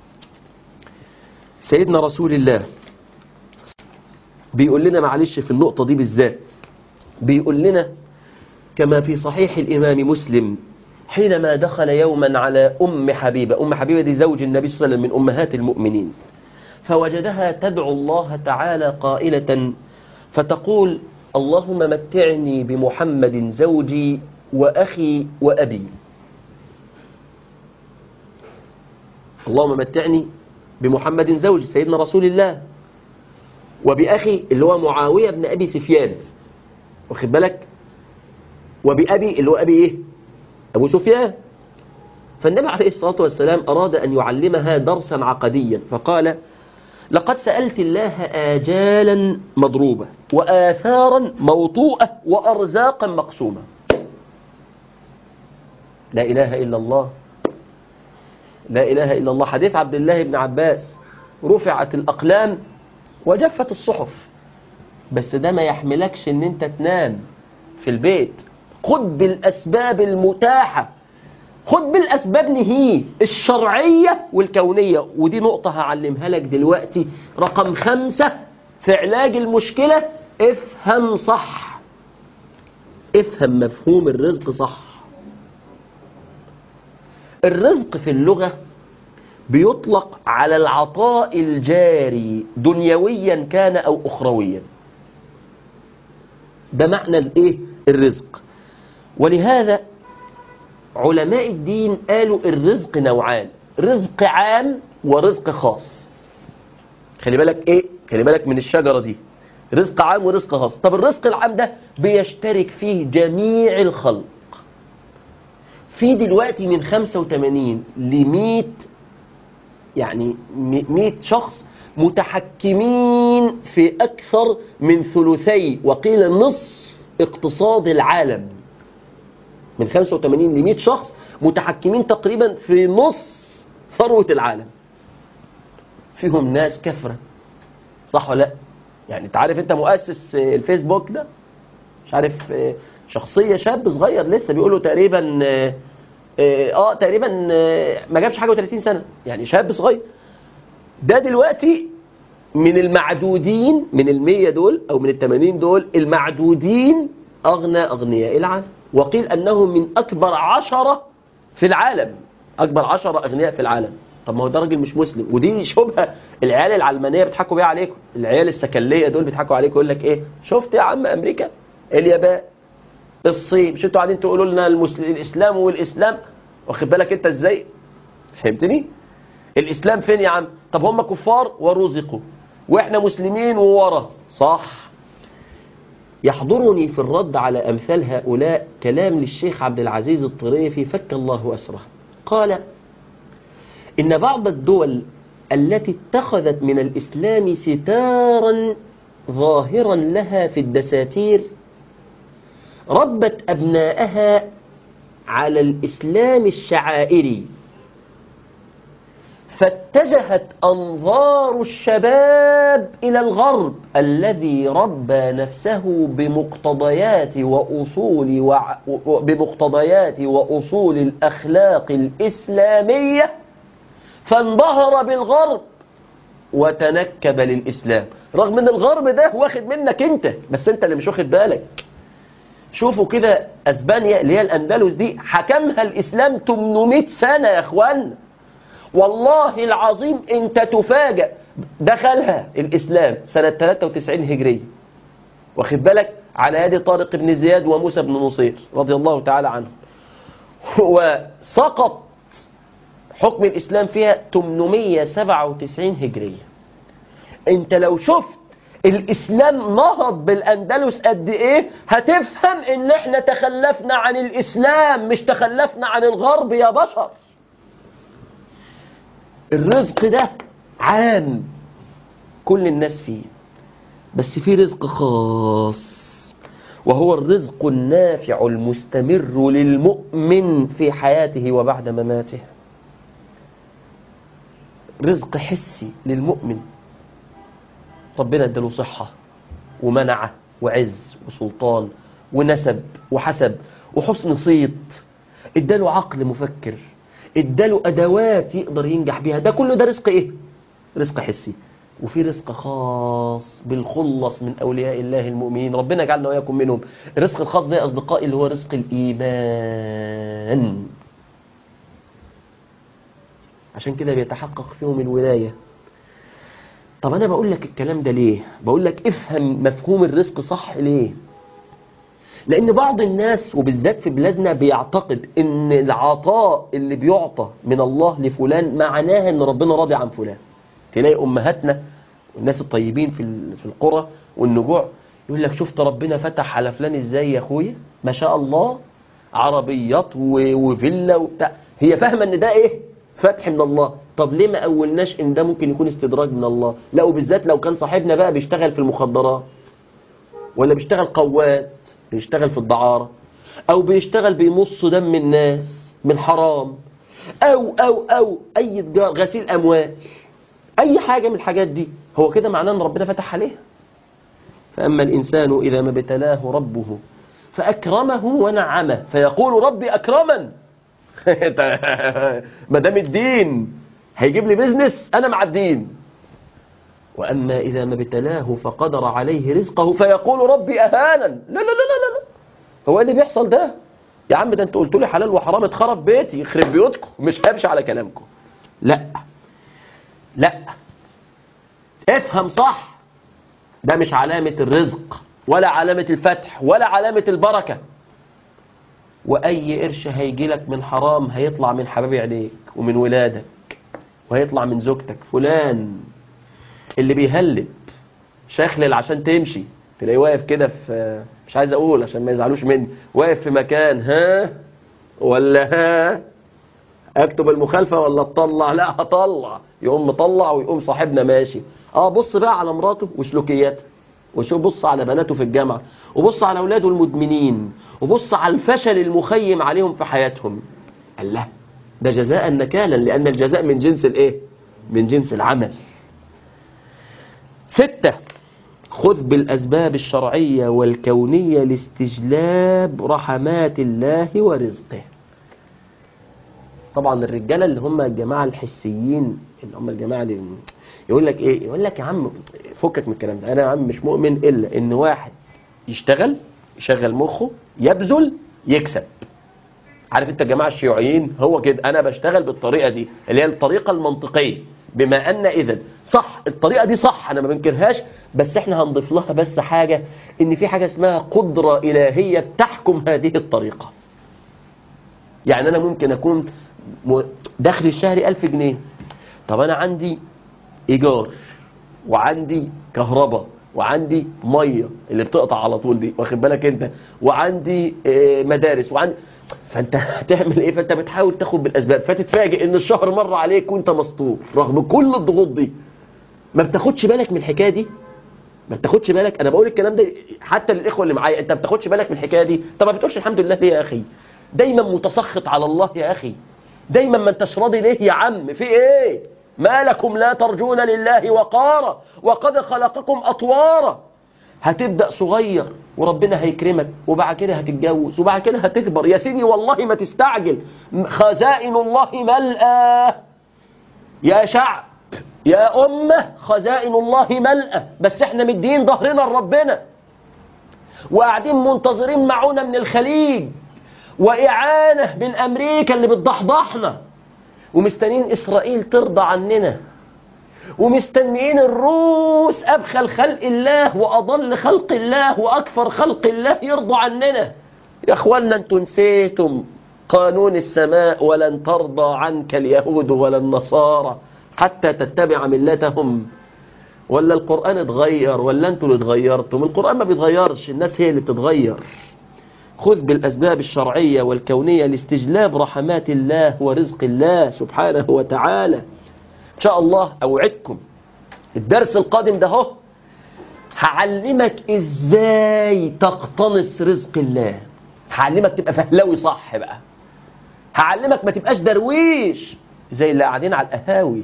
سيدنا رسول الله بيقول لنا معلش في النقطة دي بالذات بيقول لنا كما في صحيح الإمام مسلم حينما دخل يوما على أم حبيبة أم حبيبة دي زوج النبي صلى الله عليه وسلم من أمهات المؤمنين فوجدها تدعو الله تعالى قائلة فتقول اللهم متعني بمحمد زوجي وأخي وأبي اللهم متعني بمحمد زوجي سيدنا رسول الله وبأخي اللي هو معاوية بن أبي سفيان واخد بالك وبأبي اللي هو أبي إيه أبو سفيان فالنبي عليه الصلاة والسلام أراد أن يعلمها درسا عقديا فقال لقد سألت الله آجالا مضروبة وآثارا موطوءة وأرزاقا مقسومة لا إله إلا الله لا إله إلا الله حديث عبد الله بن عباس رفعت الأقلام وجفت الصحف بس ده ما يحملكش ان انت تنام في البيت خد بالأسباب المتاحة خد بالأسباب نهيه الشرعية والكونية ودي نقطة هعلمها لك دلوقتي رقم خمسة في علاج المشكلة افهم صح افهم مفهوم الرزق صح الرزق في اللغة بيطلق على العطاء الجاري دنيويا كان أو أخرويا ده معنى الايه الرزق ولهذا علماء الدين قالوا الرزق نوعان رزق عام ورزق خاص خلي بالك ايه خلي بالك من الشجرة دي رزق عام ورزق خاص طب الرزق العام ده بيشترك فيه جميع الخلق في دلوقتي من 85 ل 100 يعني 100 شخص متحكمين في أكثر من ثلثي وقيل نصف اقتصاد العالم من 85 ل 100 شخص متحكمين تقريبا في نص ثروة العالم فيهم ناس كفرة صح ولا لا يعني انت عارف انت مؤسس الفيسبوك ده مش عارف شخصية شاب صغير لسه بيقولوا تقريبا اه, اه تقريبا اه ما جابش حاجة و30 سنة يعني شاب صغير ده دلوقتي من المعدودين من المية دول أو من التمانين دول المعدودين أغنى أغنياء العالم وقيل أنه من أكبر عشرة في العالم أكبر عشرة أغنياء في العالم طب ما هو ده راجل مش مسلم ودي شبهة العيال العلمانية بيضحكوا بيها عليكم العيال السكلية دول بيضحكوا عليكم يقول لك إيه شفت يا عم أمريكا اليابان الصين مش انتوا قاعدين تقولوا لنا المسل... الإسلام والإسلام واخد بالك أنت إزاي فهمتني الإسلام فين يا عم طب هم كفار ورزقوا وإحنا مسلمين وورا صح يحضرني في الرد على أمثال هؤلاء كلام للشيخ عبد العزيز الطريفي فك الله أسره قال إن بعض الدول التي اتخذت من الإسلام ستارا ظاهرا لها في الدساتير ربت أبناءها على الإسلام الشعائري فاتجهت أنظار الشباب إلى الغرب الذي ربى نفسه بمقتضيات وأصول وع... بمقتضيات وأصول الأخلاق الإسلامية فانبهر بالغرب وتنكب للإسلام رغم ان الغرب ده واخد منك انت بس انت اللي مش واخد بالك شوفوا كده اسبانيا اللي هي الاندلس دي حكمها الاسلام 800 سنة يا اخوانا والله العظيم انت تفاجأ دخلها الاسلام سنة 93 هجرية واخد بالك على يد طارق بن زياد وموسى بن نصير رضي الله تعالى عنهم وسقط حكم الإسلام فيها 897 هجرية انت لو شفت الإسلام نهض بالأندلس قد إيه هتفهم إن إحنا تخلفنا عن الإسلام مش تخلفنا عن الغرب يا بشر الرزق ده عام كل الناس فيه بس في رزق خاص وهو الرزق النافع المستمر للمؤمن في حياته وبعد مماته رزق حسي للمؤمن ربنا اداله صحة ومنعه وعز وسلطان ونسب وحسب وحسن صيت اداله عقل مفكر اداله ادوات يقدر ينجح بيها ده كله ده رزق ايه رزق حسي وفي رزق خاص بالخلص من اولياء الله المؤمنين ربنا جعلنا واياكم منهم الرزق الخاص ده يا اصدقائي اللي هو رزق الايمان عشان كده بيتحقق فيهم الولاية طب أنا بقول لك الكلام ده ليه بقول لك افهم مفهوم الرزق صح ليه لأن بعض الناس وبالذات في بلادنا بيعتقد ان العطاء اللي بيعطى من الله لفلان معناها ان ربنا راضي عن فلان تلاقي أمهاتنا والناس الطيبين في في القرى والنجوع يقول لك شفت ربنا فتح على فلان ازاي يا اخويا ما شاء الله عربيات وفيلا وبتاع هي فاهمه ان ده ايه فتح من الله طب ليه ما أولناش إن ده ممكن يكون استدراج من الله لا وبالذات لو كان صاحبنا بقى بيشتغل في المخدرات ولا بيشتغل قوات بيشتغل في الدعارة أو بيشتغل بيمص دم الناس من حرام أو أو أو أي تجار غسيل أموال أي حاجة من الحاجات دي هو كده معناه أن ربنا فتح عليها فأما الإنسان إذا ما ابتلاه ربه فأكرمه ونعمه فيقول ربي أكرمن ما دام الدين هيجيب لي بيزنس انا مع الدين واما اذا ما ابتلاه فقدر عليه رزقه فيقول ربي اهانا لا لا لا لا لا هو إيه اللي بيحصل ده يا عم ده انت قلت لي حلال وحرام اتخرب بيتي يخرب بيوتكم مش همشي على كلامكم لا لا افهم صح ده مش علامة الرزق ولا علامة الفتح ولا علامة البركة وأي قرش هيجي لك من حرام هيطلع من حبايب عينيك ومن ولادك وهيطلع من زوجتك فلان اللي بيهلب شخلل عشان تمشي تلاقيه واقف كده في مش عايز اقول عشان ما يزعلوش مني واقف في مكان ها ولا ها اكتب المخالفه ولا اطلع لا هطلع يقوم مطلع ويقوم صاحبنا ماشي اه بص بقى على مراته وسلوكياتها وشوف بص على بناته في الجامعه وبص على اولاده المدمنين وبص على الفشل المخيم عليهم في حياتهم الله ده جزاء نكالا لان الجزاء من جنس الايه من جنس العمل ستة خذ بالأسباب الشرعية والكونية لاستجلاب رحمات الله ورزقه طبعا الرجالة اللي هم الجماعة الحسيين اللي هم الجماعة اللي يقول لك ايه يقول لك يا عم فكك من الكلام ده انا يا عم مش مؤمن الا ان واحد يشتغل يشغل مخه يبذل يكسب عارف انت الجماعة الشيوعيين هو كده انا بشتغل بالطريقة دي اللي هي الطريقة المنطقية بما ان اذا صح الطريقة دي صح انا ما بنكرهاش بس احنا هنضيف لها بس حاجة ان في حاجة اسمها قدرة الهية تحكم هذه الطريقة يعني انا ممكن اكون م- دخلي الشهري ألف جنيه طب انا عندي ايجار وعندي كهرباء وعندي ميه اللي بتقطع على طول دي واخد بالك انت وعندي آه، مدارس وعندي فانت هتعمل ايه فانت بتحاول تاخد بالاسباب فتتفاجئ ان الشهر مر عليك وانت مسطور رغم كل الضغوط دي ما بتاخدش بالك من الحكايه دي ما بتاخدش بالك انا بقول الكلام ده حتى للاخوه اللي معايا انت ما بتاخدش بالك من الحكايه دي طب ما بتقولش الحمد لله ليه يا اخي دايما متسخط على الله يا اخي دايما ما انتش راضي ليه يا عم في ايه ما لكم لا ترجون لله وقارا وقد خلقكم اطوارا هتبدا صغير وربنا هيكرمك وبعد كده هتتجوز وبعد كده هتكبر يا سيدي والله ما تستعجل خزائن الله ملأى يا شعب يا أمة خزائن الله ملأى بس احنا مدين ظهرنا لربنا وقاعدين منتظرين معونة من الخليج وإعانة من أمريكا اللي بتضحضحنا ومستنيين إسرائيل ترضى عننا ومستنيين الروس أبخل خلق الله وأضل خلق الله وأكثر خلق الله يرضوا عننا يا أخوانا أنتوا نسيتم قانون السماء ولن ترضى عنك اليهود ولا النصارى حتى تتبع ملتهم ولا القرآن اتغير ولا انتوا اللي اتغيرتم القرآن ما بيتغيرش الناس هي اللي بتتغير خذ بالأسباب الشرعية والكونية لاستجلاب رحمات الله ورزق الله سبحانه وتعالى إن شاء الله أوعدكم الدرس القادم ده هو هعلمك إزاي تقتنص رزق الله هعلمك تبقى فهلوي صح بقى هعلمك ما تبقاش درويش زي اللي قاعدين على القهاوي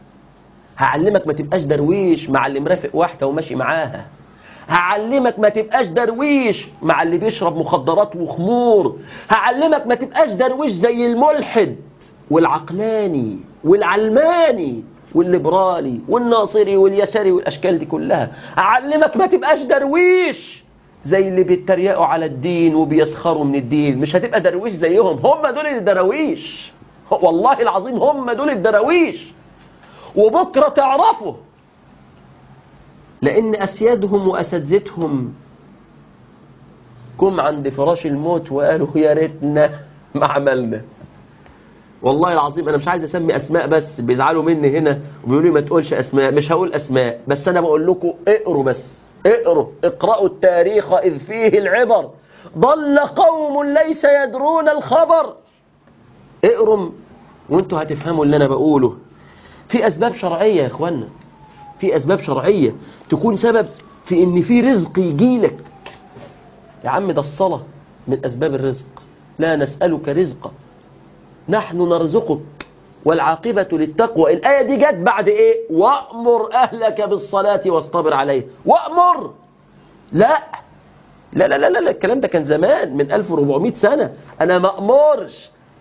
هعلمك ما تبقاش درويش مع اللي مرافق واحدة وماشي معاها هعلمك ما تبقاش درويش مع اللي بيشرب مخدرات وخمور هعلمك ما تبقاش درويش زي الملحد والعقلاني والعلماني والليبرالي والناصري واليساري والأشكال دي كلها هعلمك ما تبقاش درويش زي اللي بيتريقوا على الدين وبيسخروا من الدين مش هتبقى درويش زيهم هم دول الدراويش والله العظيم هم دول الدراويش وبكرة تعرفوا لأن أسيادهم وأساتذتهم كم عند فراش الموت وقالوا يا ريتنا ما عملنا والله العظيم أنا مش عايز أسمي أسماء بس بيزعلوا مني هنا وبيقولوا لي ما تقولش أسماء مش هقول أسماء بس أنا بقول لكم اقروا بس اقروا اقرأوا التاريخ إذ فيه العبر ضل قوم ليس يدرون الخبر اقروا وانتوا هتفهموا اللي أنا بقوله في أسباب شرعية يا إخوانا في أسباب شرعية تكون سبب في إن في رزق يجيلك يا عم ده الصلاة من أسباب الرزق لا نسألك رزقا نحن نرزقك والعاقبة للتقوى الآية دي جت بعد إيه وأمر أهلك بالصلاة واصطبر عليه وأمر لا لا لا لا لا الكلام ده كان زمان من 1400 سنة أنا ما أمرش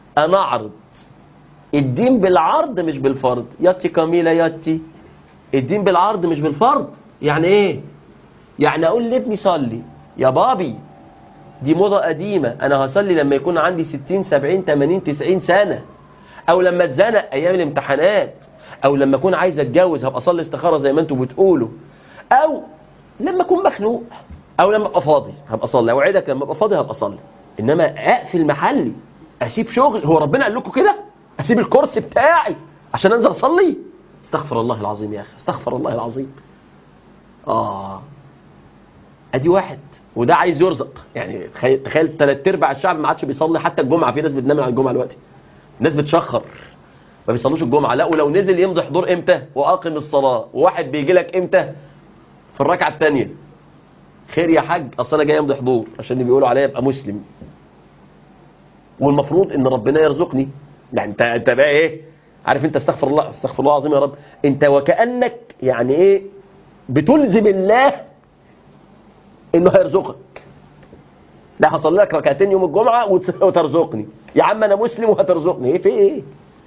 انا اعرض الدين بالعرض مش بالفرض ياتي كاميلا ياتي الدين بالعرض مش بالفرض يعني ايه يعني اقول لابني صلي يا بابي دي موضة قديمة انا هصلي لما يكون عندي 60 70 80 90 سنة او لما اتزنق ايام الامتحانات او لما اكون عايز اتجوز هبقى اصلي استخارة زي ما انتوا بتقولوا او لما اكون مخنوق او لما ابقى فاضي هبقى اصلي اوعدك لما ابقى فاضي هبقى اصلي انما اقفل محلي اسيب شغل هو ربنا قال لكم كده اسيب الكرسي بتاعي عشان انزل اصلي استغفر الله العظيم يا اخي استغفر الله العظيم اه ادي واحد وده عايز يرزق يعني تخيل تخيل ثلاث ارباع الشعب ما عادش بيصلي حتى الجمعه في ناس بتنام على الجمعه دلوقتي الناس بتشخر ما بيصلوش الجمعه لا ولو نزل يمضي حضور امتى واقم الصلاه وواحد بيجي لك امتى في الركعه الثانيه خير يا حاج اصل انا جاي امضي حضور عشان اللي بيقولوا عليا ابقى مسلم والمفروض ان ربنا يرزقني يعني انت انت بقى ايه عارف انت استغفر الله استغفر الله العظيم يا رب انت وكانك يعني ايه بتلزم الله انه هيرزقك لا هصلي لك ركعتين يوم الجمعه وت- وترزقني يا عم انا مسلم وهترزقني ايه في ايه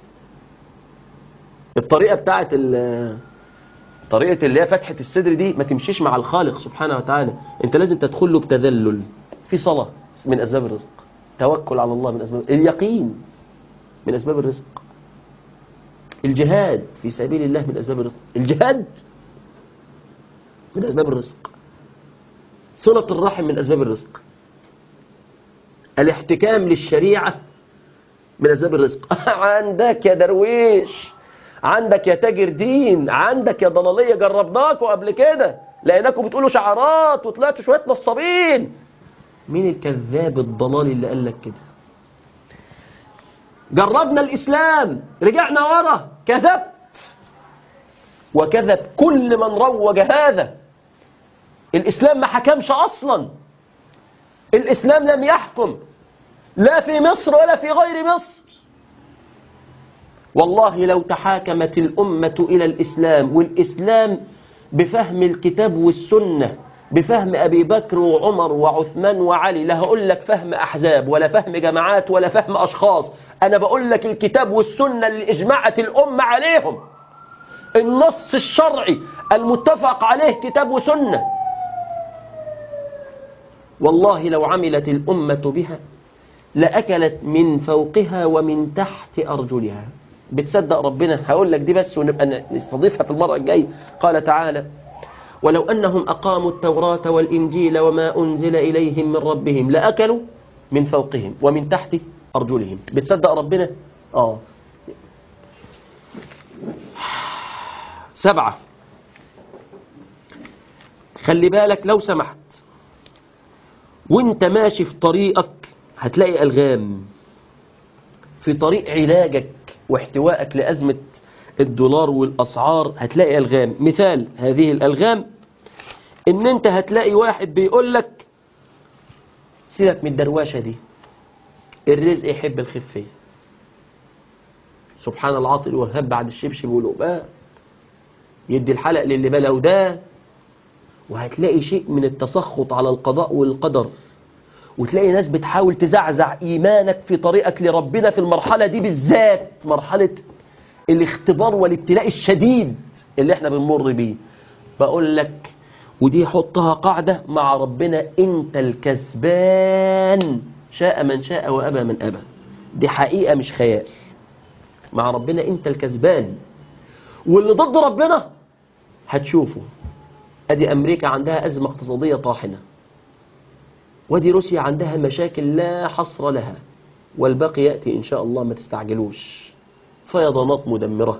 الطريقه بتاعت ال- طريقه اللي هي فتحه الصدر دي ما تمشيش مع الخالق سبحانه وتعالى انت لازم تدخل له بتذلل في صلاه من اسباب الرزق توكل على الله من اسباب اليقين من اسباب الرزق الجهاد في سبيل الله من اسباب الرزق الجهاد من اسباب الرزق صلة الرحم من أسباب الرزق الاحتكام للشريعة من أسباب الرزق عندك يا درويش عندك يا تاجر دين عندك يا ضلالية جربناكم قبل كده لقيناكم بتقولوا شعارات وطلعتوا شوية نصابين مين الكذاب الضلالي اللي قال لك كده جربنا الإسلام رجعنا ورا كذبت وكذب كل من روج هذا الإسلام ما حكمش أصلا الإسلام لم يحكم لا في مصر ولا في غير مصر والله لو تحاكمت الأمة إلى الإسلام والإسلام بفهم الكتاب والسنة بفهم أبي بكر وعمر وعثمان وعلي لا هقول لك فهم أحزاب ولا فهم جماعات ولا فهم أشخاص أنا بقول لك الكتاب والسنة اللي اجمعت الأمة عليهم النص الشرعي المتفق عليه كتاب وسنة والله لو عملت الأمة بها لأكلت من فوقها ومن تحت أرجلها بتصدق ربنا هقول لك دي بس ونبقى نستضيفها في المرة الجاية قال تعالى ولو أنهم أقاموا التوراة والإنجيل وما أنزل إليهم من ربهم لأكلوا من فوقهم ومن تحت أرجلهم بتصدق ربنا آه سبعة خلي بالك لو سمحت وانت ماشي في طريقك هتلاقي ألغام في طريق علاجك واحتوائك لأزمة الدولار والأسعار هتلاقي ألغام مثال هذه الألغام ان انت هتلاقي واحد بيقول لك سيبك من الدرواشة دي الرزق يحب الخفية سبحان العاطل الوهاب بعد الشبشب والقباء يدي الحلق للي بلو ده وهتلاقي شيء من التسخط على القضاء والقدر وتلاقي ناس بتحاول تزعزع إيمانك في طريقك لربنا في المرحلة دي بالذات مرحلة الاختبار والابتلاء الشديد اللي احنا بنمر بيه بقول لك ودي حطها قاعدة مع ربنا انت الكسبان شاء من شاء وأبى من أبى دي حقيقة مش خيال مع ربنا انت الكسبان واللي ضد ربنا هتشوفه ادي امريكا عندها ازمة اقتصادية طاحنة ودي روسيا عندها مشاكل لا حصر لها والباقي يأتي إن شاء الله ما تستعجلوش فيضانات مدمرة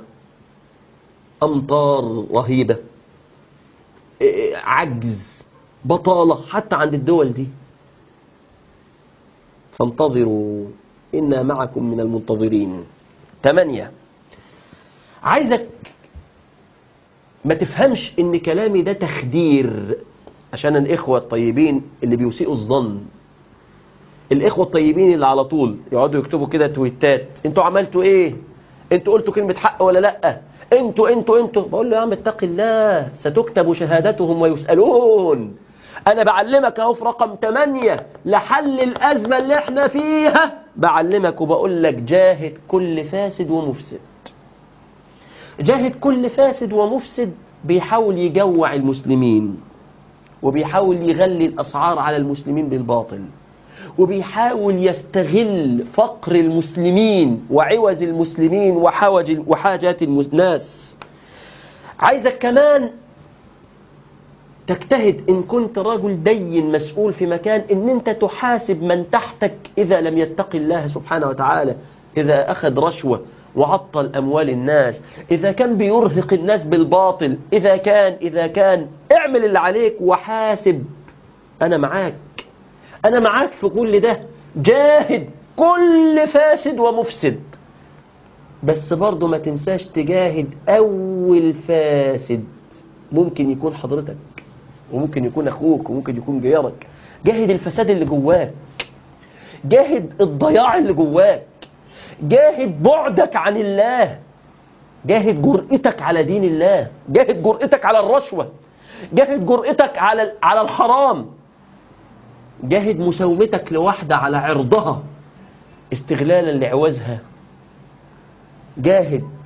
أمطار رهيبة إيه، عجز بطالة حتى عند الدول دي فانتظروا إنا معكم من المنتظرين ثمانية عايزك ما تفهمش ان كلامي ده تخدير عشان الإخوة الطيبين اللي بيسيئوا الظن الإخوة الطيبين اللي على طول يقعدوا يكتبوا كده تويتات انتوا عملتوا ايه انتوا قلتوا كلمة حق ولا لا انتوا انتوا انتوا بقول له يا عم اتق الله ستكتب شهادتهم ويسألون انا بعلمك اهو في رقم 8 لحل الازمة اللي احنا فيها بعلمك وبقول لك جاهد كل فاسد ومفسد جاهد كل فاسد ومفسد بيحاول يجوع المسلمين وبيحاول يغلي الأسعار على المسلمين بالباطل وبيحاول يستغل فقر المسلمين وعوز المسلمين وحوج وحاجات الناس عايزك كمان تجتهد إن كنت رجل دين مسؤول في مكان إن أنت تحاسب من تحتك إذا لم يتق الله سبحانه وتعالى إذا أخذ رشوة وعطل أموال الناس إذا كان بيرهق الناس بالباطل إذا كان إذا كان اعمل اللي عليك وحاسب أنا معاك أنا معاك في كل ده جاهد كل فاسد ومفسد بس برضه ما تنساش تجاهد أول فاسد ممكن يكون حضرتك وممكن يكون أخوك وممكن يكون جيرك جاهد الفساد اللي جواك جاهد الضياع اللي جواك جاهد بعدك عن الله جاهد جرأتك على دين الله جاهد جرأتك على الرشوة جاهد جرأتك على على الحرام جاهد مساومتك لواحدة على عرضها استغلالا لعوزها جاهد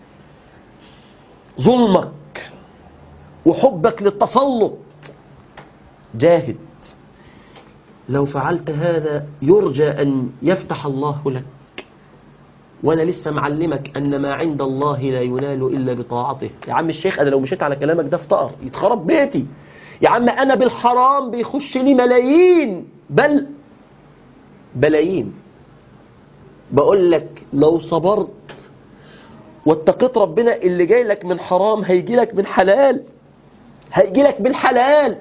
ظلمك وحبك للتسلط جاهد لو فعلت هذا يرجى أن يفتح الله لك وانا لسه معلمك ان ما عند الله لا ينال الا بطاعته يا عم الشيخ انا لو مشيت على كلامك ده افتقر يتخرب بيتي يا عم انا بالحرام بيخش لي ملايين بل بلايين بقول لك لو صبرت واتقيت ربنا اللي جاي لك من حرام هيجي لك من حلال هيجي لك من حلال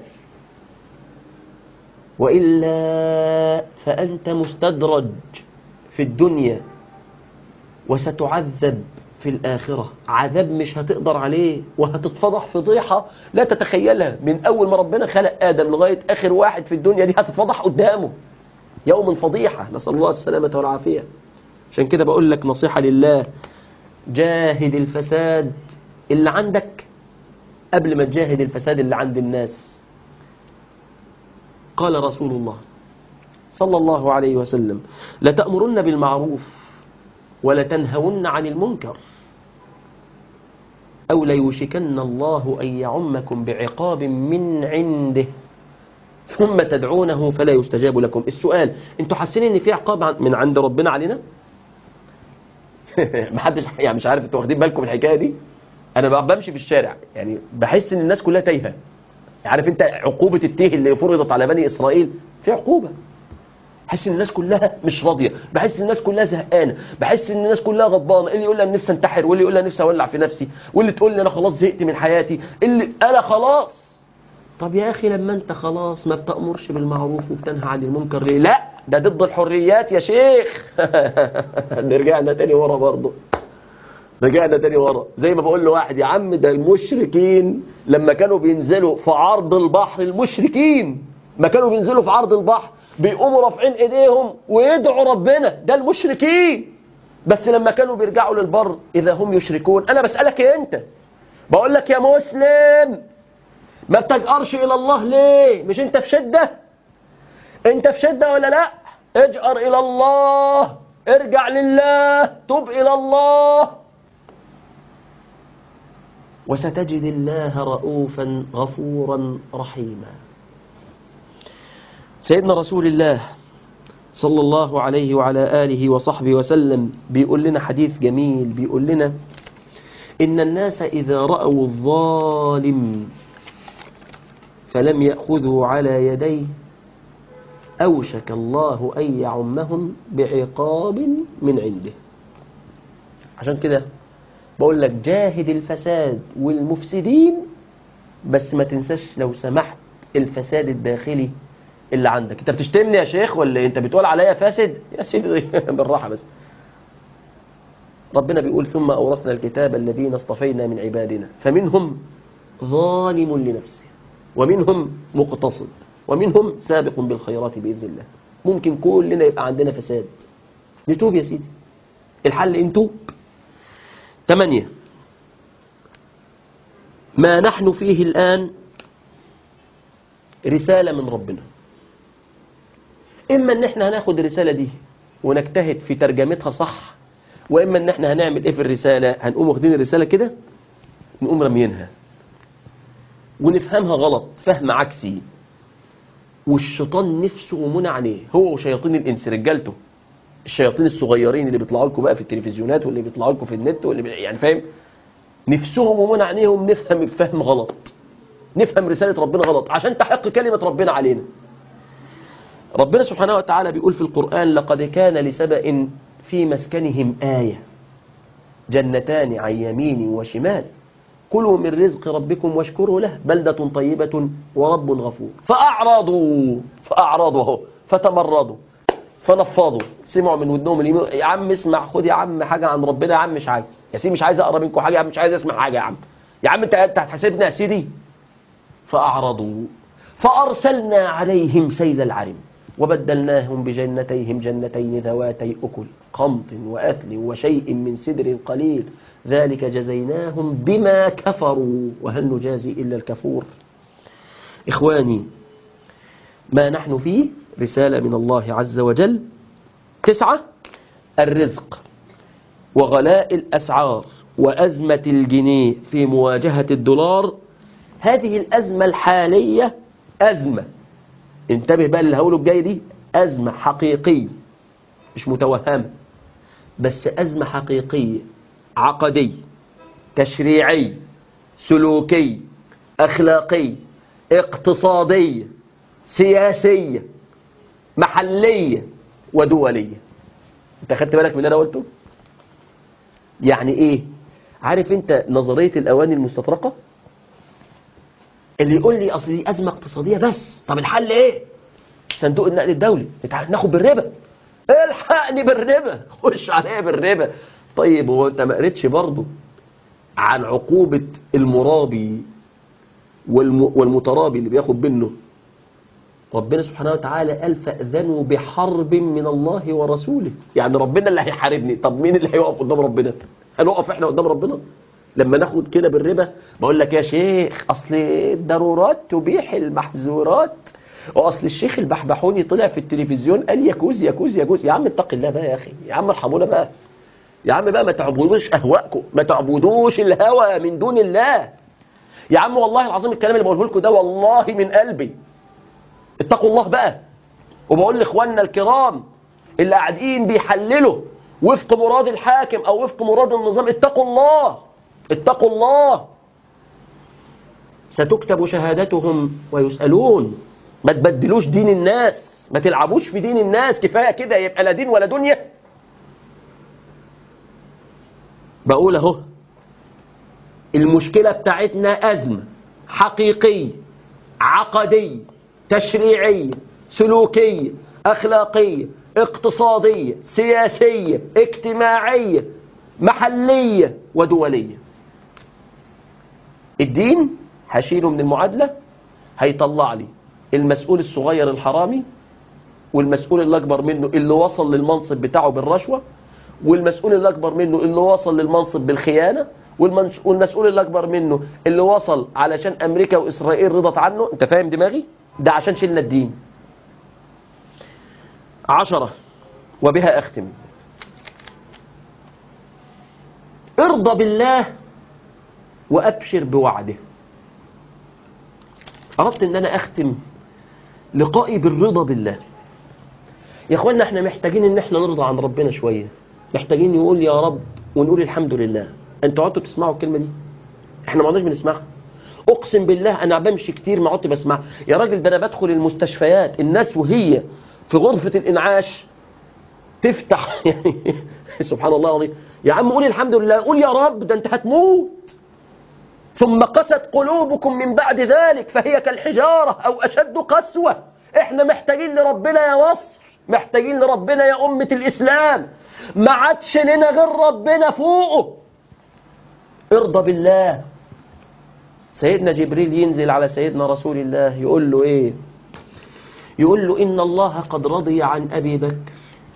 وإلا فأنت مستدرج في الدنيا وستعذب في الآخرة عذاب مش هتقدر عليه وهتتفضح فضيحة لا تتخيلها من أول ما ربنا خلق آدم لغاية آخر واحد في الدنيا دي هتتفضح قدامه يوم فضيحة نسأل الله السلامة والعافية عشان كده بقول لك نصيحة لله جاهد الفساد اللي عندك قبل ما تجاهد الفساد اللي عند الناس قال رسول الله صلى الله عليه وسلم لتأمرن بالمعروف ولتنهون عن المنكر أو ليوشكن الله أن يعمكم بعقاب من عنده ثم تدعونه فلا يستجاب لكم السؤال انتوا حاسين ان في عقاب من عند ربنا علينا محدش يعني مش عارف انتوا واخدين بالكم من الحكايه دي انا بمشي في الشارع يعني بحس ان الناس كلها تايهه عارف انت عقوبه التيه اللي فرضت على بني اسرائيل في عقوبه بحس ان الناس كلها مش راضيه بحس ان الناس كلها زهقانه بحس ان الناس كلها غضبانه اللي يقول لي انا نفسي انتحر واللي يقول لي انا نفسي اولع في نفسي واللي تقول لي انا خلاص زهقت من حياتي اللي انا خلاص طب يا اخي لما انت خلاص ما بتامرش بالمعروف وبتنهى عن المنكر ليه لا ده ضد الحريات يا شيخ نرجعنا تاني ورا برضه رجعنا تاني ورا زي ما بقول لواحد يا عم ده المشركين لما كانوا بينزلوا في عرض البحر المشركين ما كانوا بينزلوا في عرض البحر بيقوموا رافعين ايديهم ويدعوا ربنا ده المشركين بس لما كانوا بيرجعوا للبر اذا هم يشركون انا بسألك يا انت بقول لك يا مسلم ما بتجأرش الى الله ليه مش انت في شدة انت في شدة ولا لا اجأر الى الله ارجع لله تب الى الله وستجد الله رؤوفا غفورا رحيما سيدنا رسول الله صلى الله عليه وعلى آله وصحبه وسلم بيقول لنا حديث جميل بيقول لنا إن الناس إذا رأوا الظالم فلم يأخذوا على يديه أوشك الله أن يعمهم بعقاب من عنده عشان كده بقول لك جاهد الفساد والمفسدين بس ما تنساش لو سمحت الفساد الداخلي اللي عندك انت بتشتمني يا شيخ ولا انت بتقول عليا فاسد يا سيدي بالراحه بس ربنا بيقول ثم أورثنا الكتاب الذين اصطفينا من عبادنا فمنهم ظالم لنفسه ومنهم مقتصد ومنهم سابق بالخيرات بإذن الله ممكن كلنا يبقى عندنا فساد نتوب يا سيدي الحل ان توب ثمانية ما نحن فيه الآن رسالة من ربنا إما أن احنا هناخد الرسالة دي ونجتهد في ترجمتها صح واما ان احنا هنعمل ايه في الرساله هنقوم واخدين الرساله كده نقوم راميينها ونفهمها غلط فهم عكسي والشيطان نفسه منع عليه هو وشياطين الانس رجالته الشياطين الصغيرين اللي بيطلعوا لكم بقى في التلفزيونات واللي بيطلعوا لكم في النت واللي بي... يعني فاهم نفسهم ومنع عينيهم نفهم فهم غلط نفهم رسالة ربنا غلط عشان تحق كلمة ربنا علينا ربنا سبحانه وتعالى بيقول في القرآن لقد كان لسبأ في مسكنهم آية جنتان عن يمين وشمال كلوا من رزق ربكم واشكروا له بلدة طيبة ورب غفور فأعرضوا فأعرضوا اهو فتمردوا فنفضوا سمعوا من ودنهم اليمين يا عم اسمع خد يا عم حاجة عن ربنا يا عم مش عايز يا سيدي مش عايز أقرأ منكم حاجة يا عم مش عايز أسمع حاجة يا عم يا عم أنت أنت هتحاسبنا يا سيدي فأعرضوا فأرسلنا عليهم سيل العرم وبدلناهم بجنتيهم جنتين ذواتي أكل قمط وأثل وشيء من سدر قليل ذلك جزيناهم بما كفروا وهل نجازي إلا الكفور إخواني ما نحن فيه رسالة من الله عز وجل تسعة الرزق وغلاء الأسعار وأزمة الجنيه في مواجهة الدولار هذه الأزمة الحالية أزمة انتبه بقى اللي هقوله الجاي دي أزمة حقيقية مش متوهمة بس أزمة حقيقية عقدي تشريعي سلوكي أخلاقي اقتصادية سياسية محلية ودولية انت خدت بالك من اللي انا قلته يعني ايه عارف انت نظرية الاواني المستطرقة اللي يقول لي اصل دي ازمة اقتصادية بس طب الحل ايه صندوق النقد الدولي تعال ناخد بالربا الحقني بالربا خش عليا بالربا طيب هو انت ما قريتش برضه عن عقوبة المرابي والم... والمترابي اللي بياخد منه ربنا سبحانه وتعالى قال فأذنوا بحرب من الله ورسوله يعني ربنا اللي هيحاربني طب مين اللي هيقف قدام ربنا هنقف احنا قدام ربنا لما ناخد كده بالربا بقول لك يا شيخ اصل الضرورات تبيح المحظورات واصل الشيخ البحبحوني طلع في التلفزيون قال يجوز يجوز يجوز يا عم اتق الله بقى يا اخي يا عم ارحمونا بقى يا عم بقى ما تعبدوش اهواءكم ما تعبدوش الهوى من دون الله يا عم والله العظيم الكلام اللي بقوله لكم ده والله من قلبي اتقوا الله بقى وبقول لاخواننا الكرام اللي قاعدين بيحللوا وفق مراد الحاكم او وفق مراد النظام اتقوا الله اتقوا الله ستكتب شهادتهم ويسألون ما تبدلوش دين الناس ما تلعبوش في دين الناس كفاية كده يبقى لا دين ولا دنيا بقول اهو المشكلة بتاعتنا أزمة حقيقية عقدية تشريعية سلوكية أخلاقية اقتصادية سياسية اجتماعية محلية ودولية الدين هشيله من المعادلة هيطلع لي المسؤول الصغير الحرامي والمسؤول اللي أكبر منه اللي وصل للمنصب بتاعه بالرشوة والمسؤول اللي أكبر منه اللي وصل للمنصب بالخيانة والمسؤول اللي أكبر منه اللي وصل علشان أمريكا وإسرائيل رضت عنه أنت فاهم دماغي؟ ده عشان شلنا الدين عشرة وبها أختم ارضى بالله وأبشر بوعده أردت أن أنا أختم لقائي بالرضا بالله يا أخوانا احنا محتاجين أن احنا نرضى عن ربنا شوية محتاجين يقول يا رب ونقول الحمد لله انتوا قعدتوا تسمعوا الكلمة دي احنا ما عدناش بنسمعها اقسم بالله انا بمشي كتير ما عدت بسمع يا راجل ده انا بدخل المستشفيات الناس وهي في غرفة الانعاش تفتح يعني سبحان الله العظيم يا عم قول الحمد لله قول يا رب ده انت هتموت ثم قست قلوبكم من بعد ذلك فهي كالحجارة او اشد قسوة احنا محتاجين لربنا يا مصر محتاجين لربنا يا امة الاسلام ما عادش لنا غير ربنا فوقه ارضى بالله سيدنا جبريل ينزل على سيدنا رسول الله يقول له ايه يقول له إن الله قد رضي عن أبي بكر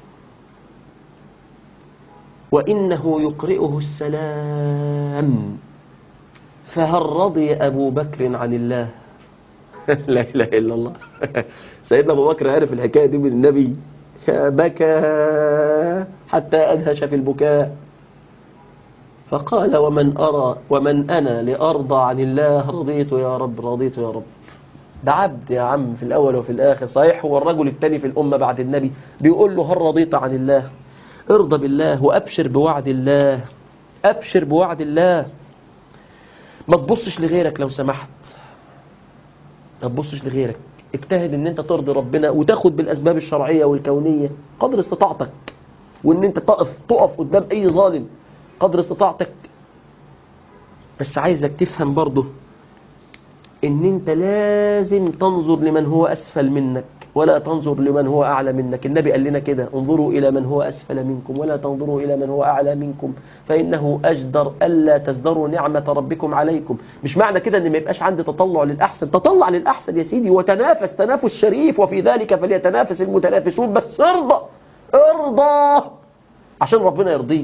وإنه يقرئه السلام فهل رضي أبو بكر عن الله لا إله إلا الله سيدنا أبو بكر عارف الحكاية دي من النبي بكى بكى حتى أدهش في البكاء فقال ومن أرى ومن أنا لأرضى عن الله رضيت يا رب رضيت يا رب ده عبد يا عم في الأول وفي الآخر صحيح هو الرجل الثاني في الأمة بعد النبي بيقول له هل رضيت عن الله ارضى بالله وأبشر بوعد الله أبشر بوعد الله ما تبصش لغيرك لو سمحت ما تبصش لغيرك اجتهد ان انت ترضي ربنا وتاخد بالاسباب الشرعيه والكونيه قدر استطاعتك وان انت تقف تقف قدام اي ظالم قدر استطاعتك بس عايزك تفهم برضه ان انت لازم تنظر لمن هو اسفل منك ولا تنظر لمن هو اعلى منك النبي قال لنا كده انظروا الى من هو اسفل منكم ولا تنظروا الى من هو اعلى منكم فانه اجدر الا تزدروا نعمه ربكم عليكم مش معنى كده ان ما يبقاش عندي تطلع للاحسن تطلع للاحسن يا سيدي وتنافس تنافس شريف وفي ذلك فليتنافس المتنافسون بس ارضى ارضى عشان ربنا يرضيك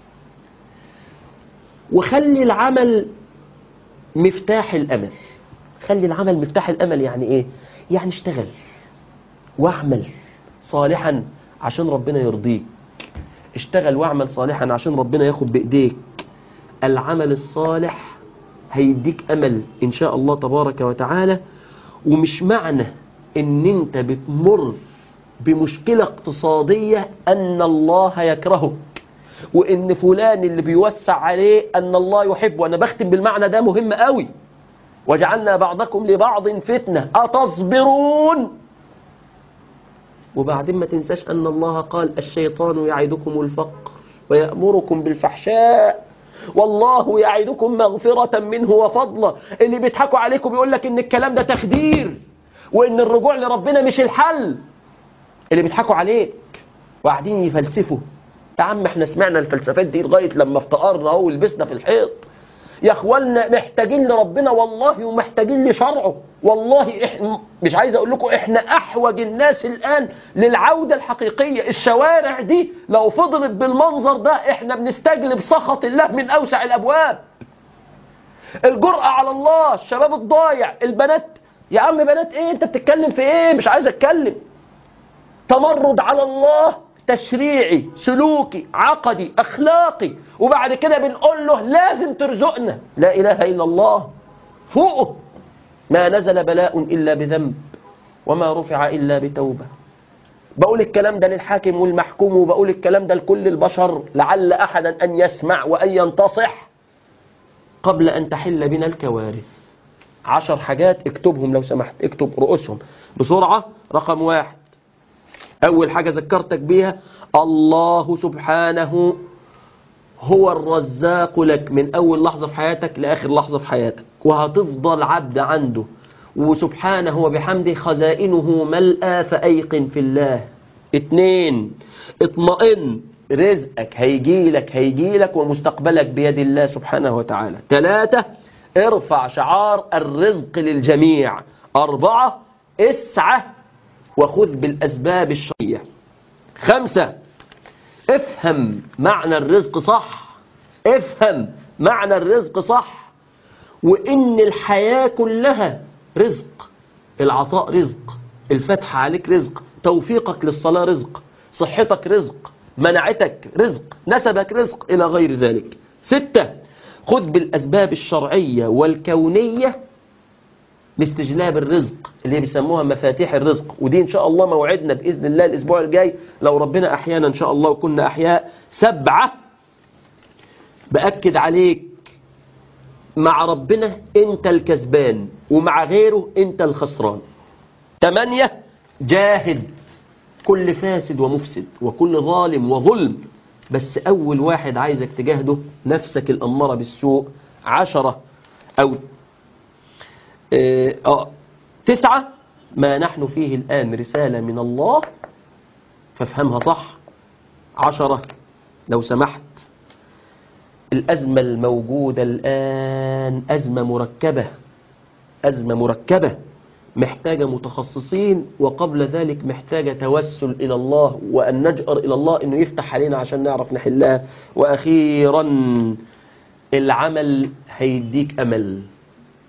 وخلي العمل مفتاح الامل خلي العمل مفتاح الامل يعني ايه يعني اشتغل واعمل صالحا عشان ربنا يرضيك اشتغل واعمل صالحا عشان ربنا ياخد بايديك العمل الصالح هيديك امل ان شاء الله تبارك وتعالى ومش معنى ان انت بتمر بمشكلة اقتصادية ان الله يكرهك وان فلان اللي بيوسع عليه ان الله يحبه انا بختم بالمعنى ده مهم قوي وجعلنا بعضكم لبعض فتنة أتصبرون وبعدين ما تنساش أن الله قال الشيطان يعدكم الفقر ويأمركم بالفحشاء والله يعدكم مغفرة منه وفضلا اللي بيضحكوا عليكم بيقول لك ان الكلام ده تخدير وان الرجوع لربنا مش الحل اللي بيضحكوا عليك وقاعدين يفلسفوا يا عم احنا سمعنا الفلسفات دي لغايه لما افتقرنا اهو ولبسنا في الحيط يا اخوانا محتاجين لربنا والله ومحتاجين لشرعه والله احنا مش عايز اقول لكم احنا احوج الناس الان للعوده الحقيقيه الشوارع دي لو فضلت بالمنظر ده احنا بنستجلب سخط الله من اوسع الابواب الجرأة على الله الشباب الضايع البنات يا عم بنات ايه انت بتتكلم في ايه مش عايز اتكلم تمرد على الله تشريعي سلوكي عقدي أخلاقي وبعد كده بنقول له لازم ترزقنا لا إله إلا الله فوقه ما نزل بلاء إلا بذنب وما رفع إلا بتوبة بقول الكلام ده للحاكم والمحكوم وبقول الكلام ده لكل البشر لعل أحدا أن يسمع وأن ينتصح قبل أن تحل بنا الكوارث عشر حاجات اكتبهم لو سمحت اكتب رؤوسهم بسرعة رقم واحد أول حاجة ذكرتك بيها الله سبحانه هو الرزاق لك من أول لحظة في حياتك لآخر لحظة في حياتك وهتفضل عبد عنده وسبحانه وبحمده خزائنه ملأى فأيقن في الله اتنين اطمئن رزقك هيجيلك هيجيلك ومستقبلك بيد الله سبحانه وتعالى ثلاثة ارفع شعار الرزق للجميع أربعة اسعى وخذ بالأسباب الشرعية خمسة افهم معنى الرزق صح افهم معنى الرزق صح وإن الحياة كلها رزق العطاء رزق الفتح عليك رزق توفيقك للصلاة رزق صحتك رزق منعتك رزق نسبك رزق إلى غير ذلك ستة خذ بالأسباب الشرعية والكونية لاستجلاب الرزق اللي بيسموها مفاتيح الرزق ودي إن شاء الله موعدنا بإذن الله الأسبوع الجاي لو ربنا أحيانا إن شاء الله وكنا أحياء سبعة بأكد عليك مع ربنا أنت الكسبان ومع غيره أنت الخسران ثمانية جاهد كل فاسد ومفسد وكل ظالم وظلم بس أول واحد عايزك تجاهده نفسك الأمارة بالسوء عشرة أو آه تسعة ما نحن فيه الآن رسالة من الله فافهمها صح عشرة لو سمحت الأزمة الموجودة الآن أزمة مركبة أزمة مركبة محتاجة متخصصين وقبل ذلك محتاجة توسل إلى الله وأن نجأر إلى الله أنه يفتح علينا عشان نعرف نحلها وأخيرا العمل هيديك أمل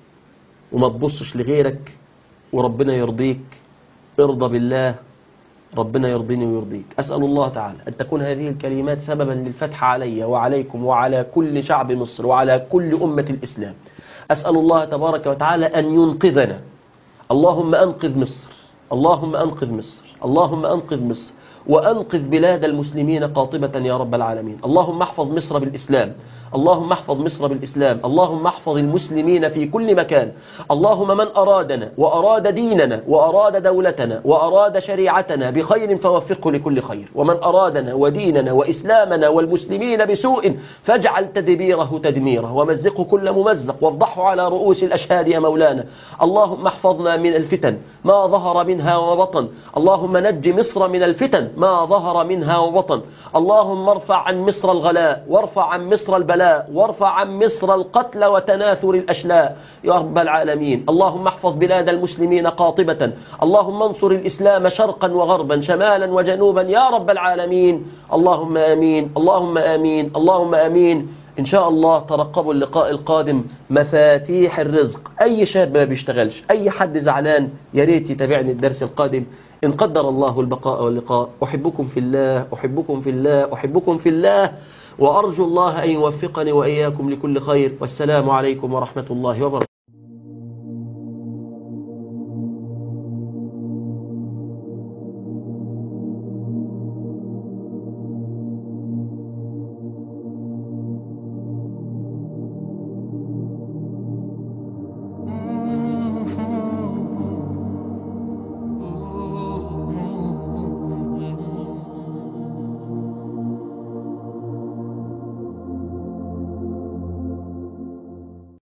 وما تبصش لغيرك وربنا يرضيك ارضى بالله ربنا يرضيني ويرضيك أسأل الله تعالى أن تكون هذه الكلمات سببا للفتح علي وعليكم وعلى كل شعب مصر وعلى كل أمة الإسلام أسأل الله تبارك وتعالى أن ينقذنا اللهم أنقذ مصر اللهم أنقذ مصر اللهم أنقذ مصر وأنقذ بلاد المسلمين قاطبة يا رب العالمين اللهم احفظ مصر بالإسلام اللهم احفظ مصر بالإسلام اللهم احفظ المسلمين في كل مكان اللهم من أرادنا وأراد ديننا وأراد دولتنا وأراد شريعتنا بخير فوفقه لكل خير ومن أرادنا وديننا وإسلامنا والمسلمين بسوء فاجعل تدبيره تدميره ومزقه كل ممزق وافضحه على رؤوس الأشهاد يا مولانا اللهم احفظنا من الفتن ما ظهر منها وبطن اللهم نج مصر من الفتن ما ظهر منها وبطن اللهم ارفع عن مصر الغلاء وارفع عن مصر البلاء وارفع عن مصر القتل وتناثر الأشلاء يا رب العالمين اللهم احفظ بلاد المسلمين قاطبة اللهم انصر الإسلام شرقا وغربا شمالا وجنوبا يا رب العالمين اللهم آمين اللهم آمين اللهم آمين إن شاء الله ترقبوا اللقاء القادم مفاتيح الرزق أي شاب ما بيشتغلش أي حد زعلان يا ريت يتابعني الدرس القادم إن قدر الله البقاء واللقاء أحبكم في الله أحبكم في الله أحبكم في الله وأرجو الله أن يوفقني وإياكم لكل خير والسلام عليكم ورحمة الله وبركاته